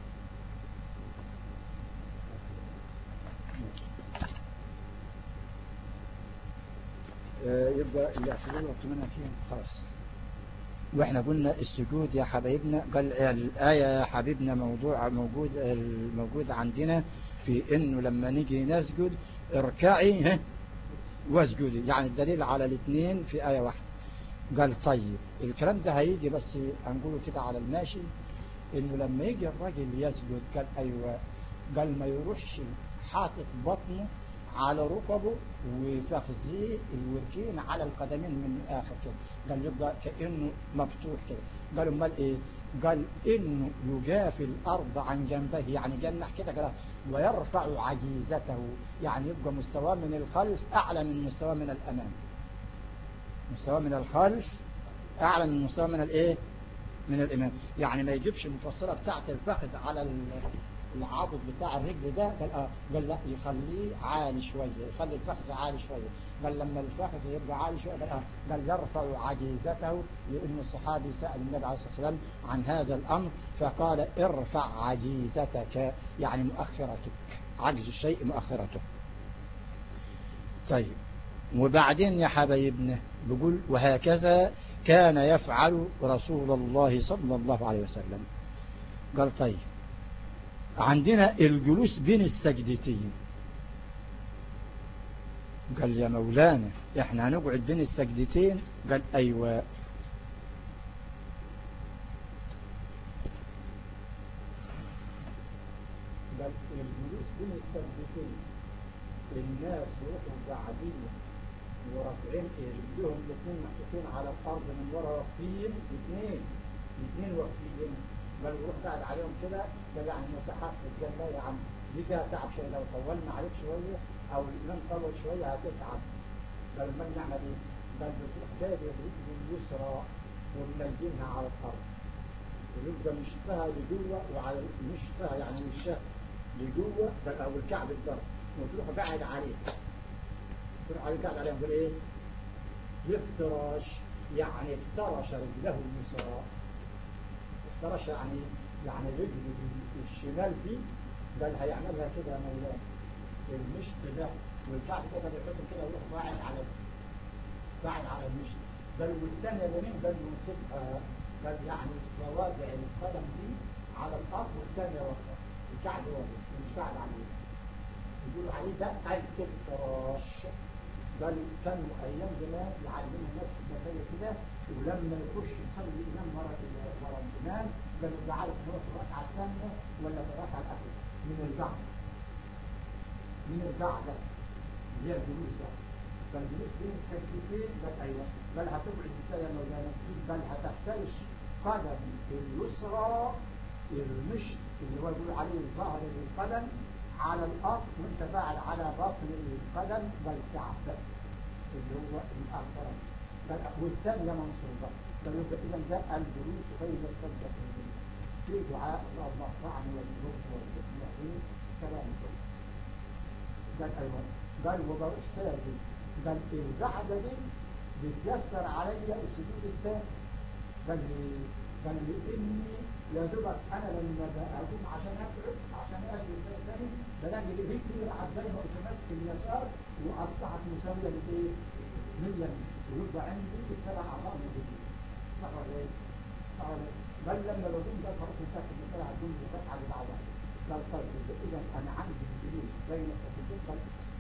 يبقى اللي اعتبروا ربطنا فيهم خلاص واحنا قلنا السجود يا حبايبنا قال الآية يا حبيبنا موضوع موجود الموجود عندنا في انه لما نيجي نسجد اركعي واسجدي يعني الدليل على الاثنين في آية واحدة قال طيب الكلام ده هيجي بس هنقوله كده على الماشي انه لما يجي الراجل يسجد قال ايوه قال ما يروحش حاطط بطنه على ركبه وفخذيه الوركين على القدمين من الاخر كده قال يبقى كانه مفتوح كده قال امال ايه قال انه يجافي الارض عن جنبه يعني جنح كده قال ويرفع عجيزته يعني يبقى مستواه من الخلف اعلى من مستواه من الامام مستواه من الخلف اعلى من مستواه من الايه من الامام يعني ما يجيبش المفصله بتاعت الفخذ على العضد بتاع الرجل ده قال اه قال لا يخليه عالي شويه يخلي الفخذ عالي شويه قال لما الفخذ يبقى عالي شويه قال اه قال يرفع عجيزته لان الصحابي سال النبي عليه الصلاه والسلام عن هذا الامر فقال ارفع عجيزتك يعني مؤخرتك عجز الشيء مؤخرته طيب وبعدين يا حبايبنا بيقول وهكذا كان يفعل رسول الله صلى الله عليه وسلم قال طيب عندنا الجلوس بين السجدتين قال يا مولانا احنا هنقعد بين السجدتين قال ايوه قال الجلوس بين السجدتين الناس يروحوا قاعدين ورافعين رجلهم الاثنين محطوطين على الارض من ورا واقفين اثنين اثنين واقفين بل يروح قاعد عليهم كده ده يعني متحفز قال لا يا عم دي فيها تعب شويه لو طولنا عليك شويه او الامام طول شويه هتتعب بل ما نعمل ايه؟ بل بتروح جايب الرجل اليسرى ومنزلها على الارض ويبقى مشطها لجوه وعلى مشطها يعني وشها لجوه بل او الكعب الضرب وتروح بعد عليه تروح عليه قاعد عليهم يقول ايه؟ يفترش يعني افترش رجله اليسرى افترش يعني يعني رجل الشمال دي بل هيعملها كده يا مولانا المشط ده والكعب كده بيحطه كده ويروح قاعد على قاعد على المشط بل والثانية اليمين بل يمسكها بل يعني مواضع القدم دي على الارض والثانية واقفة الكعب واقف مش قاعد عليه يقول عليه ده الافتراش بل كانوا ايام زمان يعلموا الناس في المساجد كده ولما يخش يصلي الامام ورا ورا الامام كانوا يبقى عارف ان هو في الركعه الثانيه ولا في الركعه الاخيره من البعد من القعده اللي هي الجلوس ده فالجلوس بين السجدتين بل ايوه بل هتبعد ازاي يا مولانا بل هتفترش قدم اليسرى المشط اللي هو يقول عليه ظهر القدم على الأرض وانت قاعد على بطن القدم بالكعب اللي هو الأرض والثانية منصوبة فيبقى إذا ده الجلوس بين السجدتين في دعاء اللهم ارفعني والجلوس والجلوس كلام قال أيوة قال وبروح ساجد قال القعدة دي بتيسر عليا السجود الثاني قال لي قال لي إني يا دوبك انا لما اقوم عشان ابعد عشان اجي ثاني بلاقي ايدي كده عدايها اوتوماتيك اليسار واصبحت مساويه لايه؟ لليمين ويبقى عندي السبع اعضاء موجودين صح ولا ايه؟ صح ولا ايه؟ بل لما بقوم ده خلاص انتهت المساله هتكون الفتحه اللي بعدها قال طيب اذا انا عندي الجلوس بين السجدتين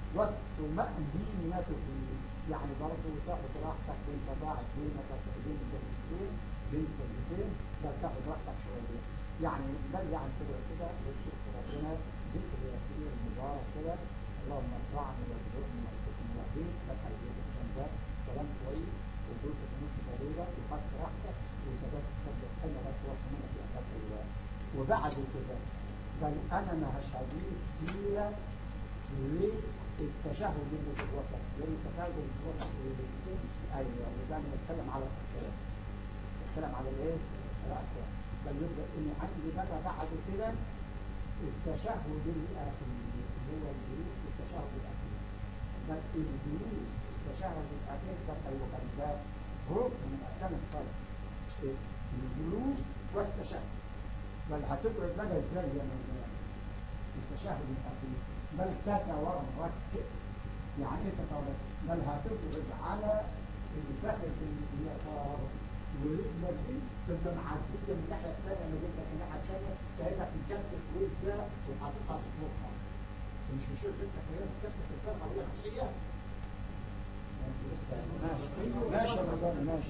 والطمأنينة فيه يعني برضه تاخد راحتك وانت قاعد بين بين الجلستين بين السجدتين تاخد راحتك شويه يعني نرجع كده كده للشيخ ربنا ذكر ياسين المبارك كده اللهم ارفعني وارزقني وارزقني واهديك لك عشان ده كلام كويس وقلت في نص طويله وخدت راحتك وسببت تصدق انا بس واحد منك في اخر الله وبعد كده بل انا ما هشهديك سيره التشهد اللي في الوسط لان التشهد اللي في الوسط ايوه وده بنتكلم على الاركان بنتكلم على الايه؟ الاركان بل يبدا ان عندي بقى بعد كده التشهد الاخير اللي هو الجلوس التشهد الاخير بل الجلوس التشهد الاخير ده ايوه كان ده ركن من اركان الصلاه الجلوس والتشهد بل هتقعد بقى ازاي يا مولانا التشهد الاخير بل تتورك يعني ايه تتورك بل هتقعد على الفخذ اليسار ورجلك دي تبقى معديه من الناحيه الثانيه من رجلك الناحيه الثانيه كانك مكتف وجهك وحاططها في فوقها مش مش رجلك هي مكتف في الفرقه هي خشيه ماشي ماشي يا مدام ماشي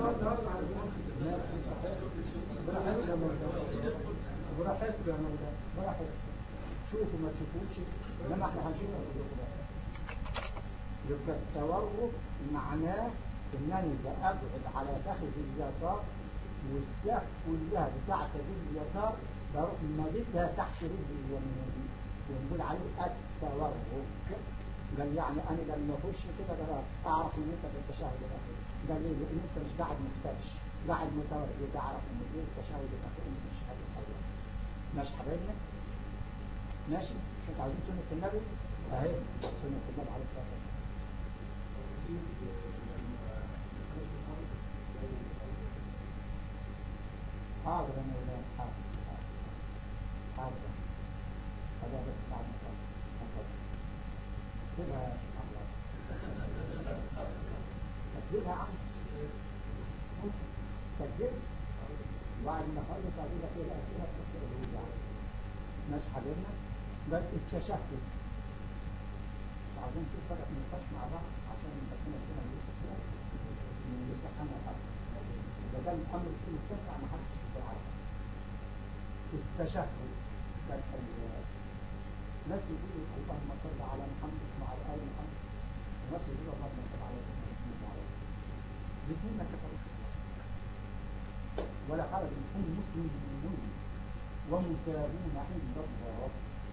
ماشي براحتك يا مدام براحتك شوفوا ما تشوفوش انما احنا هنشوفها في الدكتور يبقى التورك معناه انني بأبعد على فخذ اليسار والساق كلها بتاعت رجل اليسار بروح مادتها تحت رجل اليمين ونقول عليه التورك قال يعني انا لما اخش كده بقى اعرف ان انت في التشهد الاخير قال لي ان انت مش قاعد مفترش قاعد متورك يبقى اعرف ان ايه التشهد الاخير مش التشهد الاول ماشي حبايبنا ماشي مش انت عايزين سنة النبي اهي سنة النبي عليه الصلاة والسلام حاضر يا مولانا حاضر حاضر هذا بس بعد ما تجيبها يا شيخ الله تجيبها يا عم تجيب بعد ما خلص هجيب لك الأسئلة تفكر الوجع ماشي حبيبنا بل التشهد عايزين نشوف فرق النقاش مع بعض عشان نبقى كده كده نستحمل الحق إذا كان الأمر في متسع ما حدش في العالم التشهد كان ناس يقولوا اللهم صل على محمد وعلى آل محمد وناس يقولوا اللهم صل على محمد وعلى آل الاثنين ما كفروا ولا حرج هم مسلمون ومساوون عند الله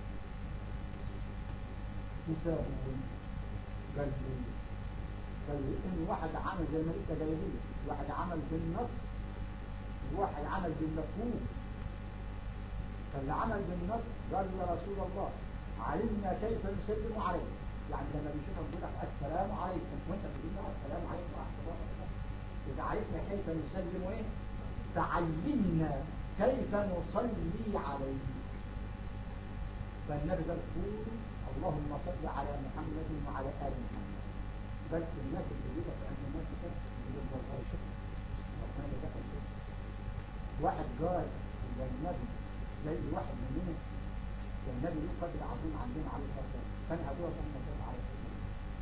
مساوون بل بل ان واحد عمل زي ما لسه جاي لي واحد عمل بالنص وواحد عمل بالمفهوم فاللي عمل بالنص قال يا رسول الله علمنا كيف نسلم عليك يعني لما بيشوف يقول لك السلام عليكم وانت بتقول له السلام عليكم ورحمه الله وبركاته يبقى عرفنا كيف نسلم ايه تعلمنا كيف نصلي عليك فالنبي قال قولوا اللهم صل على محمد وعلى ال محمد بل الناس اللي بيقول عند الناس كده يقول والله شكرا ربنا دخل فيه واحد قال للنبي زي واحد مننا النبي له قدر عظيم عندنا عليه الصلاه والسلام فانا هقول اللهم صل على سيدنا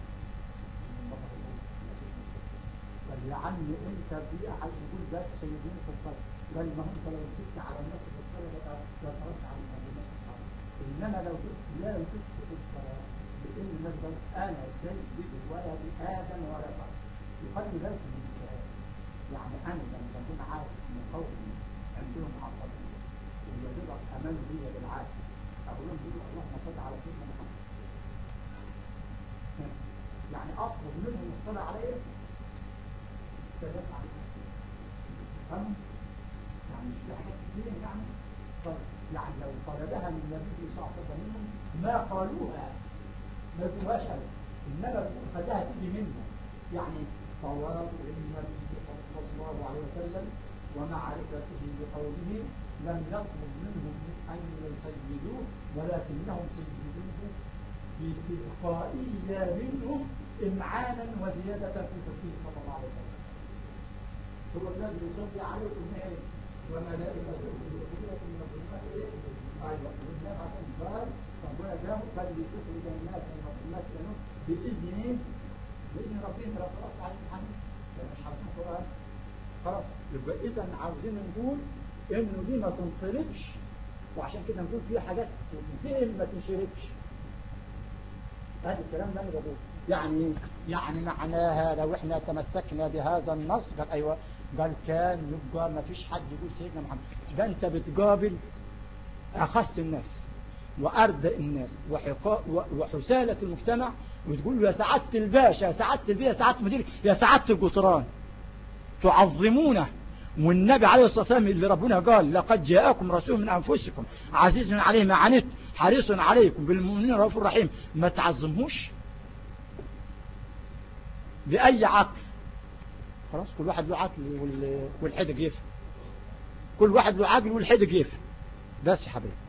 قال يا عم انت في احد يقول ده سيدنا في الصلاه قال ما انت لو سبت على الناس في الصلاه بقى لا ترد على الناس انما لو قلت لا تفسد الصلاه بان مثلا انا سيد ولد ادم ولا فرق يخلي بالك من الكلام يعني انا لما بكون عارف ان قومي عندهم عصبيه ويجب امان بي بالعافيه اقول لهم بيقولوا اللهم صل على سيدنا محمد يعني اطلب منهم الصلاه عليه فيفعل فهم يعني مش في حاجات كتير يعني طيب يعني لو طلبها من النبي صلى الله عليه وسلم ما قالوها ما يقولوهاش ابدا انما خدها تيجي منه يعني طلب النبي صلى الله عليه وسلم ومعرفته بقوله لم يطلب منهم ان يسجدوه ولكنهم سجدوه في تلقائيه منهم امعانا وزياده في تفكير صلى الله عليه وسلم هو الذي يصلي عليكم ايه وملائكته ايوه والنبي قال ربنا جاءه بل لتخرج الناس من الظلمات الى النور باذن ايه؟ باذن ربهم لو صلاه على محمد مش عارفين القران خلاص يبقى اذا عاوزين نقول انه دي ما تنطلقش وعشان كده نقول في حاجات تنفهم ما تنشركش هذا الكلام ده انا بقول يعني يعني معناها لو احنا تمسكنا بهذا النص قال ايوه قال كان يبقى ما فيش حد يقول سيدنا محمد ده انت بتقابل اخص الناس وأردأ الناس وحسالة المجتمع وتقول له يا سعادة الباشا يا سعادة البيه يا سعادة المدير يا سعادة الجطران تعظمونه والنبي عليه الصلاة والسلام اللي ربنا قال لقد جاءكم رسول من أنفسكم عزيز عليه ما عنت حريص عليكم بالمؤمنين رؤوف رحيم ما تعظموش بأي عقل خلاص كل واحد له عقل والحدق يفهم كل واحد له عقل والحدق يفهم بس يا حبيبي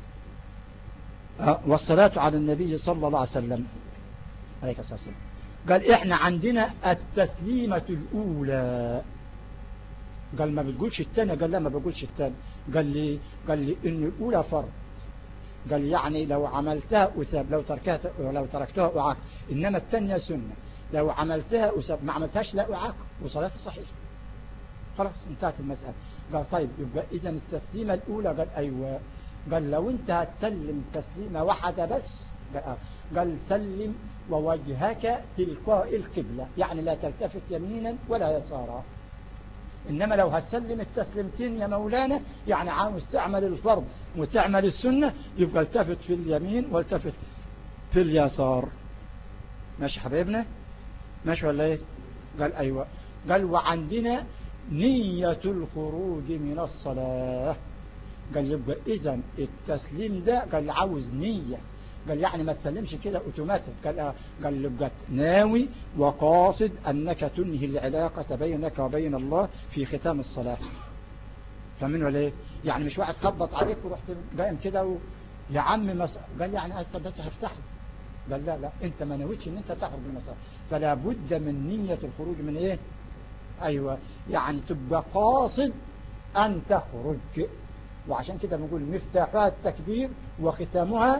أه، والصلاة على النبي صلى الله عليه وسلم عليك الصلاة والسلام قال احنا عندنا التسليمة الأولى قال ما بتقولش الثانية قال لا ما بقولش الثانية قال لي قال لي ان الأولى فرض قال يعني لو عملتها أساب لو تركتها لو تركتها أعاق إنما الثانية سنة لو عملتها أساب ما عملتهاش لا أعاق وصلاتي صحيحة خلاص انتهت المسألة قال طيب يبقى إذا التسليمة الأولى قال أيوة قال لو انت هتسلم تسليمة واحدة بس قال سلم ووجهك تلقاء القبلة يعني لا تلتفت يمينا ولا يسارا إنما لو هتسلم التسليمتين يا مولانا يعني عاوز تعمل الفرض وتعمل السنة يبقى التفت في اليمين والتفت في اليسار ماشي حبيبنا ماشي ولا ايه قال ايوه قال وعندنا نية الخروج من الصلاة قال يبقى اذا التسليم ده قال عاوز نية قال يعني ما تسلمش كده اوتوماتيك قال قال يبقى ناوي وقاصد انك تنهي العلاقة بينك وبين الله في ختام الصلاة فاهمين ولا ايه يعني مش واحد خبط عليك ورحت قايم كده و... يا عم مس... قال يعني بس هفتح قال لا لا انت ما نويتش ان انت تخرج من المساء فلا بد من نية الخروج من ايه ايوه يعني تبقى قاصد ان تخرج وعشان كده بنقول مفتاحها التكبير وختامها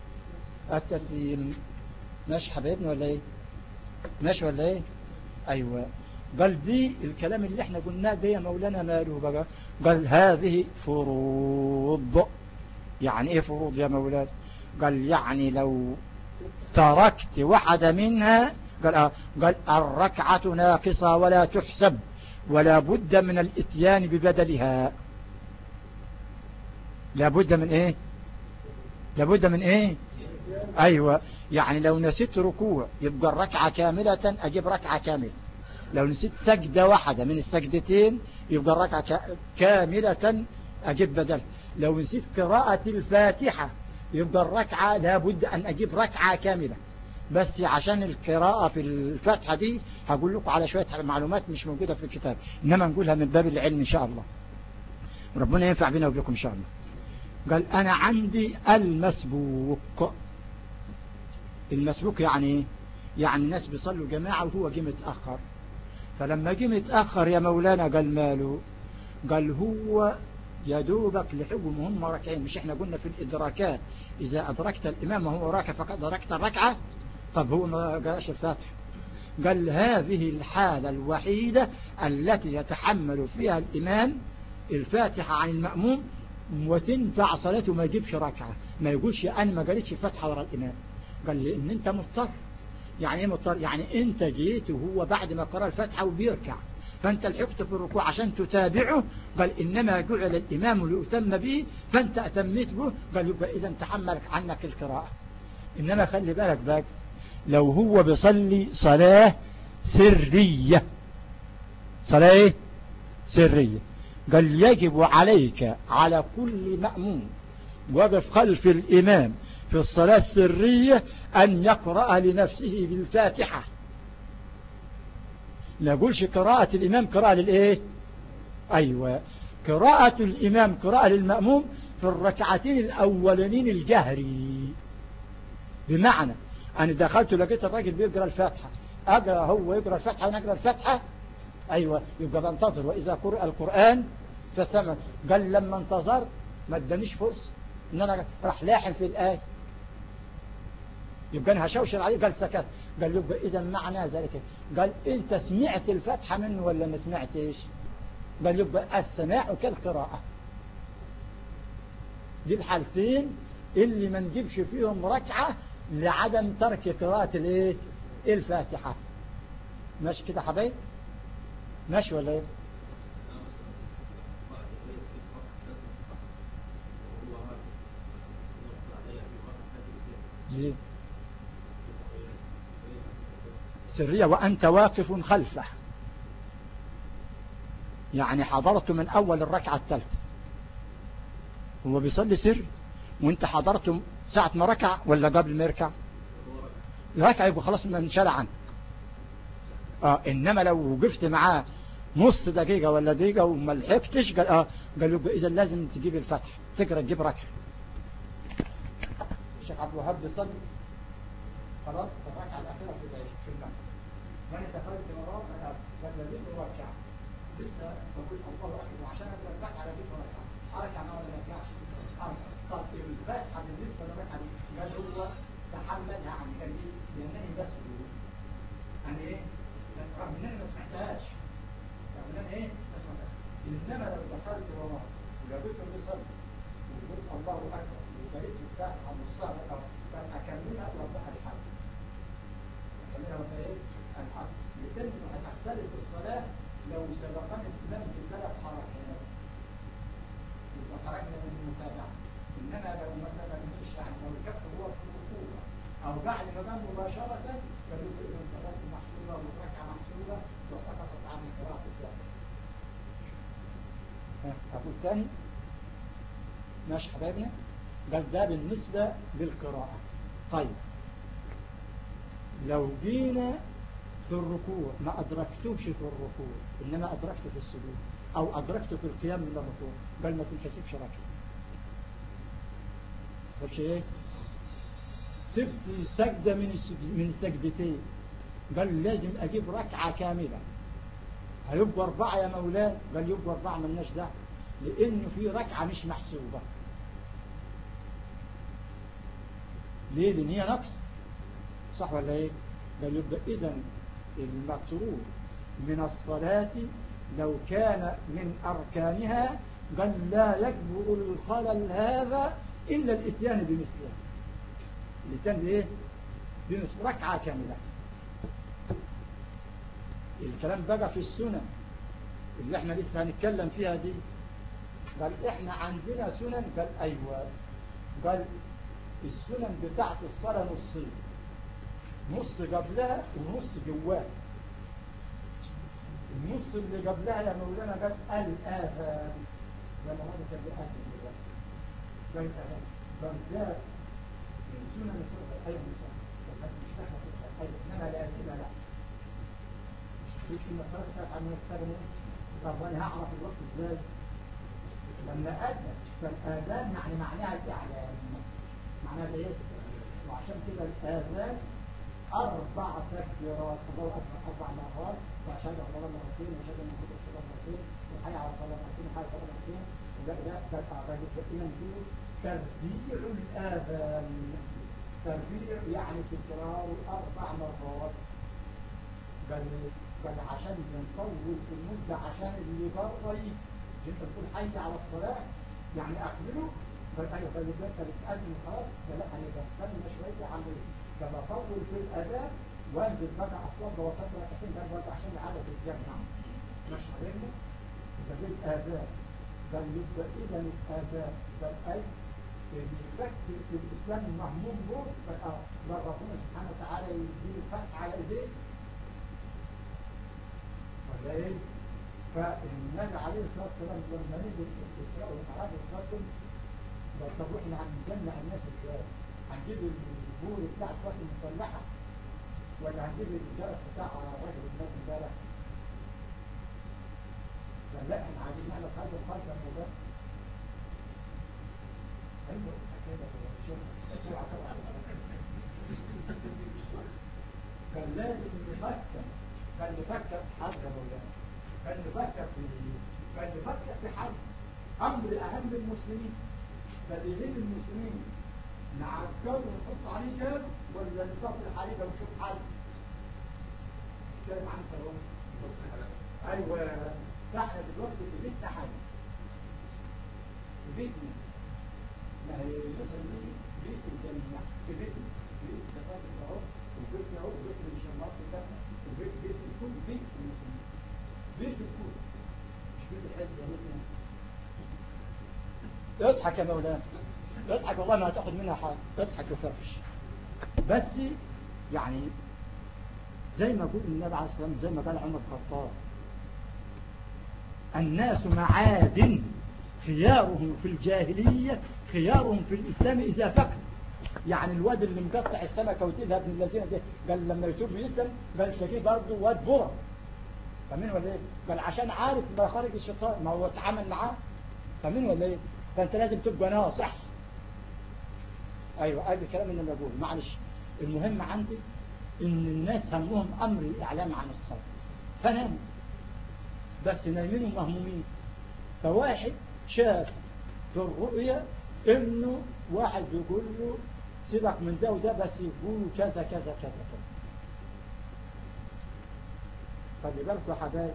التسليم ماشي حبايبنا ولا ايه ماشي ولا ايه ايوه قال دي الكلام اللي احنا قلناه ده يا مولانا ماله بقى قال هذه فروض يعني ايه فروض يا مولانا قال يعني لو تركت واحدة منها قال, آه قال الركعة ناقصة ولا تحسب ولا بد من الاتيان ببدلها لابد من ايه لابد من ايه ايوه يعني لو نسيت ركوع يبقى الركعة كاملة اجيب ركعة كاملة لو نسيت سجدة واحدة من السجدتين يبقى الركعة كاملة اجيب بدل لو نسيت قراءة الفاتحة يبقى الركعة لابد ان اجيب ركعة كاملة بس عشان القراءة في الفاتحة دي هقول لكم على شوية معلومات مش موجودة في الكتاب انما نقولها من باب العلم ان شاء الله ربنا ينفع بنا وبكم ان شاء الله قال انا عندي المسبوق المسبوق يعني يعني الناس بيصلوا جماعة وهو جه متأخر فلما جه متأخر يا مولانا قال ماله قال هو يا دوبك لحقهم هم ركعين مش احنا قلنا في الإدراكات إذا أدركت الإمام وهو راكع فقد أدركت الركعة طب هو ما قالش الفاتح قال هذه الحالة الوحيدة التي يتحمل فيها الإمام الفاتحة عن المأموم وتنفع صلاته ما يجيبش ركعة ما يقولش أنا ما قالتش فتحة ورا الإمام قال لي إن أنت مضطر يعني إيه مضطر يعني أنت جيت وهو بعد ما قرأ الفتحة وبيركع فأنت لحقت في الركوع عشان تتابعه قال إنما جعل الإمام ليؤتم به فأنت أتميت به قال يبقى إذا تحملك عنك القراءة إنما خلي بالك بقى لو هو بيصلي صلاة سرية صلاة ايه سرية قال يجب عليك على كل مأمون وقف خلف الإمام في الصلاة السرية أن يقرأ لنفسه بالفاتحة لا يقولش قراءة الإمام قراءة للإيه أيوة قراءة الإمام قراءة للمأموم في الركعتين الأولانين الجهري بمعنى أنا دخلت لقيت الراجل بيقرأ الفاتحة أقرأ هو يقرأ الفاتحة وأنا أقرأ الفاتحة أيوة يبقى بنتظر وإذا قرأ القرآن فاستمع قال لما انتظرت ما ادانيش فرصة ان انا راح لاحم في الآية يبقى انا هشوشر عليه قال سكت قال يبقى اذا معنى ذلك قال انت سمعت الفتحة منه ولا ما سمعتش قال يبقى السماع كالقراءة دي الحالتين اللي ما نجيبش فيهم ركعة لعدم ترك قراءة الايه الفاتحة ماشي كده حبايب ماشي ولا ايه ليه سرية وأنت واقف خلفه يعني حضرت من أول الركعة الثالثة هو بيصلي سر وانت حضرته ساعة ما ركع ولا قبل ما يركع ركع يبقى خلاص ما انشال عنك اه انما لو وقفت معاه نص دقيقة ولا دقيقة وما لحقتش قال اه قال يبقى اذا لازم تجيب الفتح تقرا تجيب ركعة الشيخ عبد الوهاب بيصلي خلاص الركعة الأخيرة في في المغرب فأنا دخلت وراه قال لازم ركعة لسه بقول الله أكبر وعشان أقدر الركعة لازم ركعة حركة ما ولا ركعش طب الفتحة بالنسبة للركعة دي قال هو تحملها عن كلمة لأنني بس يعني إيه؟ رغم إنني ما سمعتهاش رغم إنني إيه؟ ما سمعتهاش إنما لو دخلت وراه ولقيته بيصلي وقلت الله أكبر وبقيت الفاتحة نصها ركعة فأكملها وأروح الحق أكملها وأروح إيه؟ الحق لكن هتختلف الصلاة لو سبقني الإمام بثلاث حركات يبقى خرجنا من المتابعة إنما لو مثلا مش يعني لو الكف هو في الركوع أو بعد كمان مباشرة فلو الصلاة محسوبة والركعة محسوبة وسقطت عن القراءة الثانية أقول تاني ماشي حبايبنا قال ده بالنسبة للقراءة طيب لو جينا في الركوع ما أدركتوش في الركوع إنما أدركته في السجود أو أدركته في القيام من الركوع قال ما تنحسبش ركعة صرش إيه سبت سجدة من من السجدتين قال لازم أجيب ركعة كاملة هيبقوا أربعة يا مولانا قال يبقوا أربعة ملناش دعوة لأنه في ركعة مش محسوبة ليه لأن هي نقص صح ولا ايه قال يبقى إذا المطلوب من الصلاة لو كان من أركانها قال لا يكبر الخلل هذا إلا الإتيان بمثلها الإتيان بإيه بمثل ركعة كاملة الكلام بقى في السنن اللي احنا لسه هنتكلم فيها دي قال احنا عندنا سنن قال ايوه قال السنن بتاعت الصلاة نصين نص قبلها ونص جواها النص اللي قبلها يا مولانا قال الآذان لما هذا كان بآذان دلوقتي قال الآذان قال ده من سنن الصلاة أيضا بس مش نحن في الحياة إنما لازمة لا مش إن الصلاة كانت عن يستغني طب أنا هعرف الوقت إزاي لما أذن فالآذان يعني معناها الإعلان معناها ايه وعشان كده الآذان أربع تكبيرات الله أكبر أربع مرات وأشهد أن الله مرتين وأشهد أن محمد رسول الله مرتين وحي على الصلاة مرتين وحي على الصلاة مرتين وده ده ده تعرض إذا فيه تربيع الآذان تربيع يعني تكرار أربع مرات بل بل عشان نطول في المدة عشان اللي بره يجي انت تقول حي على الصلاة يعني أقبله فأيوة فالإبداء بتقدم خلاص فلا هنبقى استنى شوية عن كما طول في الأداء وانزل بقى أطلب وصلت ركعتين ده برضه عشان العدد يتجمع مش عارفين يبقى دي الآداء بل يبقى إذا الآداء بل أي بيفكر في الإسلام المهموم دول بقى ربنا سبحانه وتعالى يديله الفتح على إيديه ولا إيه؟ فالنبي عليه الصلاة والسلام لما نزل الإسراء والمعراج والقدم بل طب احنا هنجمع الناس ازاي هنجيب البور بتاع القوات المسلحة ولا هنجيب الجرس بتاع الراجل الناس امبارح فلا احنا عايزين نعمل حاجة خارجة من ده ايوه كده كان لازم نفكر كان نفكر في حاجة مولانا كان نفكر في كان نفكر في حاجة امر اهم المسلمين فبيجيب المسلمين نعكره ونحط عليه جاب ولا نصفر عليه ونشوف حل كلام عن سلام ايوه فاحنا دلوقتي في بيتنا حل في بيتنا ما هي مثلا دي بيت الجنة في بيتنا بيت دفاتر اهو وبيتنا اهو وبيتنا مش النص بتاعنا وبيت بيت الكل بيت المسلمين بيت الكل مش بيت الحج يا مثلا اضحك يا مولانا اضحك والله ما هتاخد منها حاجة اضحك وفرش بس يعني زي ما قول النبي عليه الصلاة والسلام زي ما قال عمر الخطاب الناس معادن خيارهم في الجاهلية خيارهم في الإسلام إذا فكر يعني الواد اللي مقطع السمكة وتذهب من الذين قال لما يتوب يسلم قال شكيه برضه واد برا فمن ولا ايه قال عشان عارف ما خرج الشيطان ما هو اتعامل معاه فمن ولا ايه فانت لازم تبقى ناصح ايوه ادي الكلام اللي انا بقوله معلش المهم عندي ان الناس همهم امر الاعلام عن الصبر فناموا بس نايمين ومهمومين فواحد شاف في الرؤيا انه واحد بيقول له سيبك من ده وده بس يقولوا كذا كذا كذا كذا خلي بالكم يا حبايب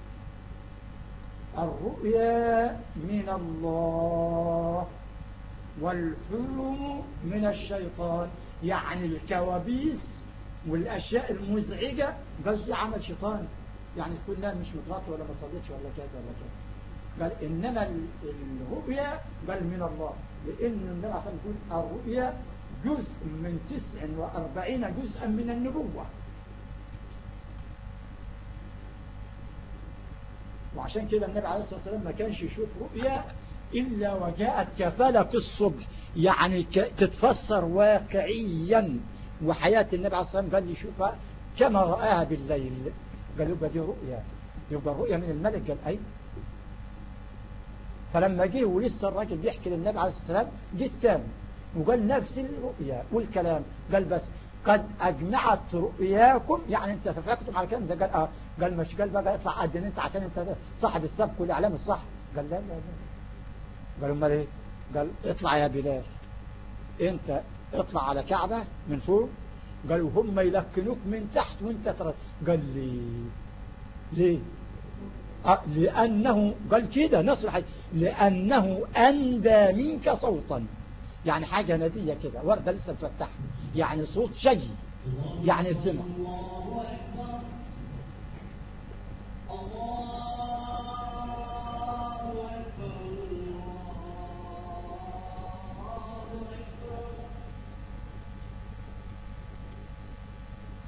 الرؤيا من الله والحلم من الشيطان يعني الكوابيس والأشياء المزعجة بس دي عمل شيطان يعني تكون لا مش متغطى ولا ما صليتش ولا كذا ولا كذا قال إنما الرؤيا قال من الله لأن النبي صلى الله عليه وسلم يقول الرؤيا جزء من تسع وأربعين جزءا من النبوة وعشان كده النبي عليه الصلاة والسلام ما كانش يشوف رؤيا إلا وجاءت كفلة الصبح يعني تتفسر واقعيا وحياة النبي عليه الصلاة والسلام قال لي شوفها كما رآها بالليل قال يبقى دي رؤيا يبقى الرؤيا من الملك قال أي فلما جه ولسه الراجل بيحكي للنبي عليه الصلاة والسلام جه الثاني وقال نفس الرؤيا والكلام قال بس قد أجمعت رؤياكم يعني انت اتفقتم على الكلام ده قال اه قال مش قال بقى اطلع قدم انت عشان انت صاحب السبق والاعلام الصح قال لا لا لا قال امال ايه قال اطلع يا بلال انت اطلع على كعبة من فوق قالوا هم يلكنوك من تحت وانت ترى قال لي ليه أه لأنه قال كده نصر لأنه أندى منك صوتا يعني حاجة ندية كده وردة لسه مفتحة يعني صوت شجي يعني الزمر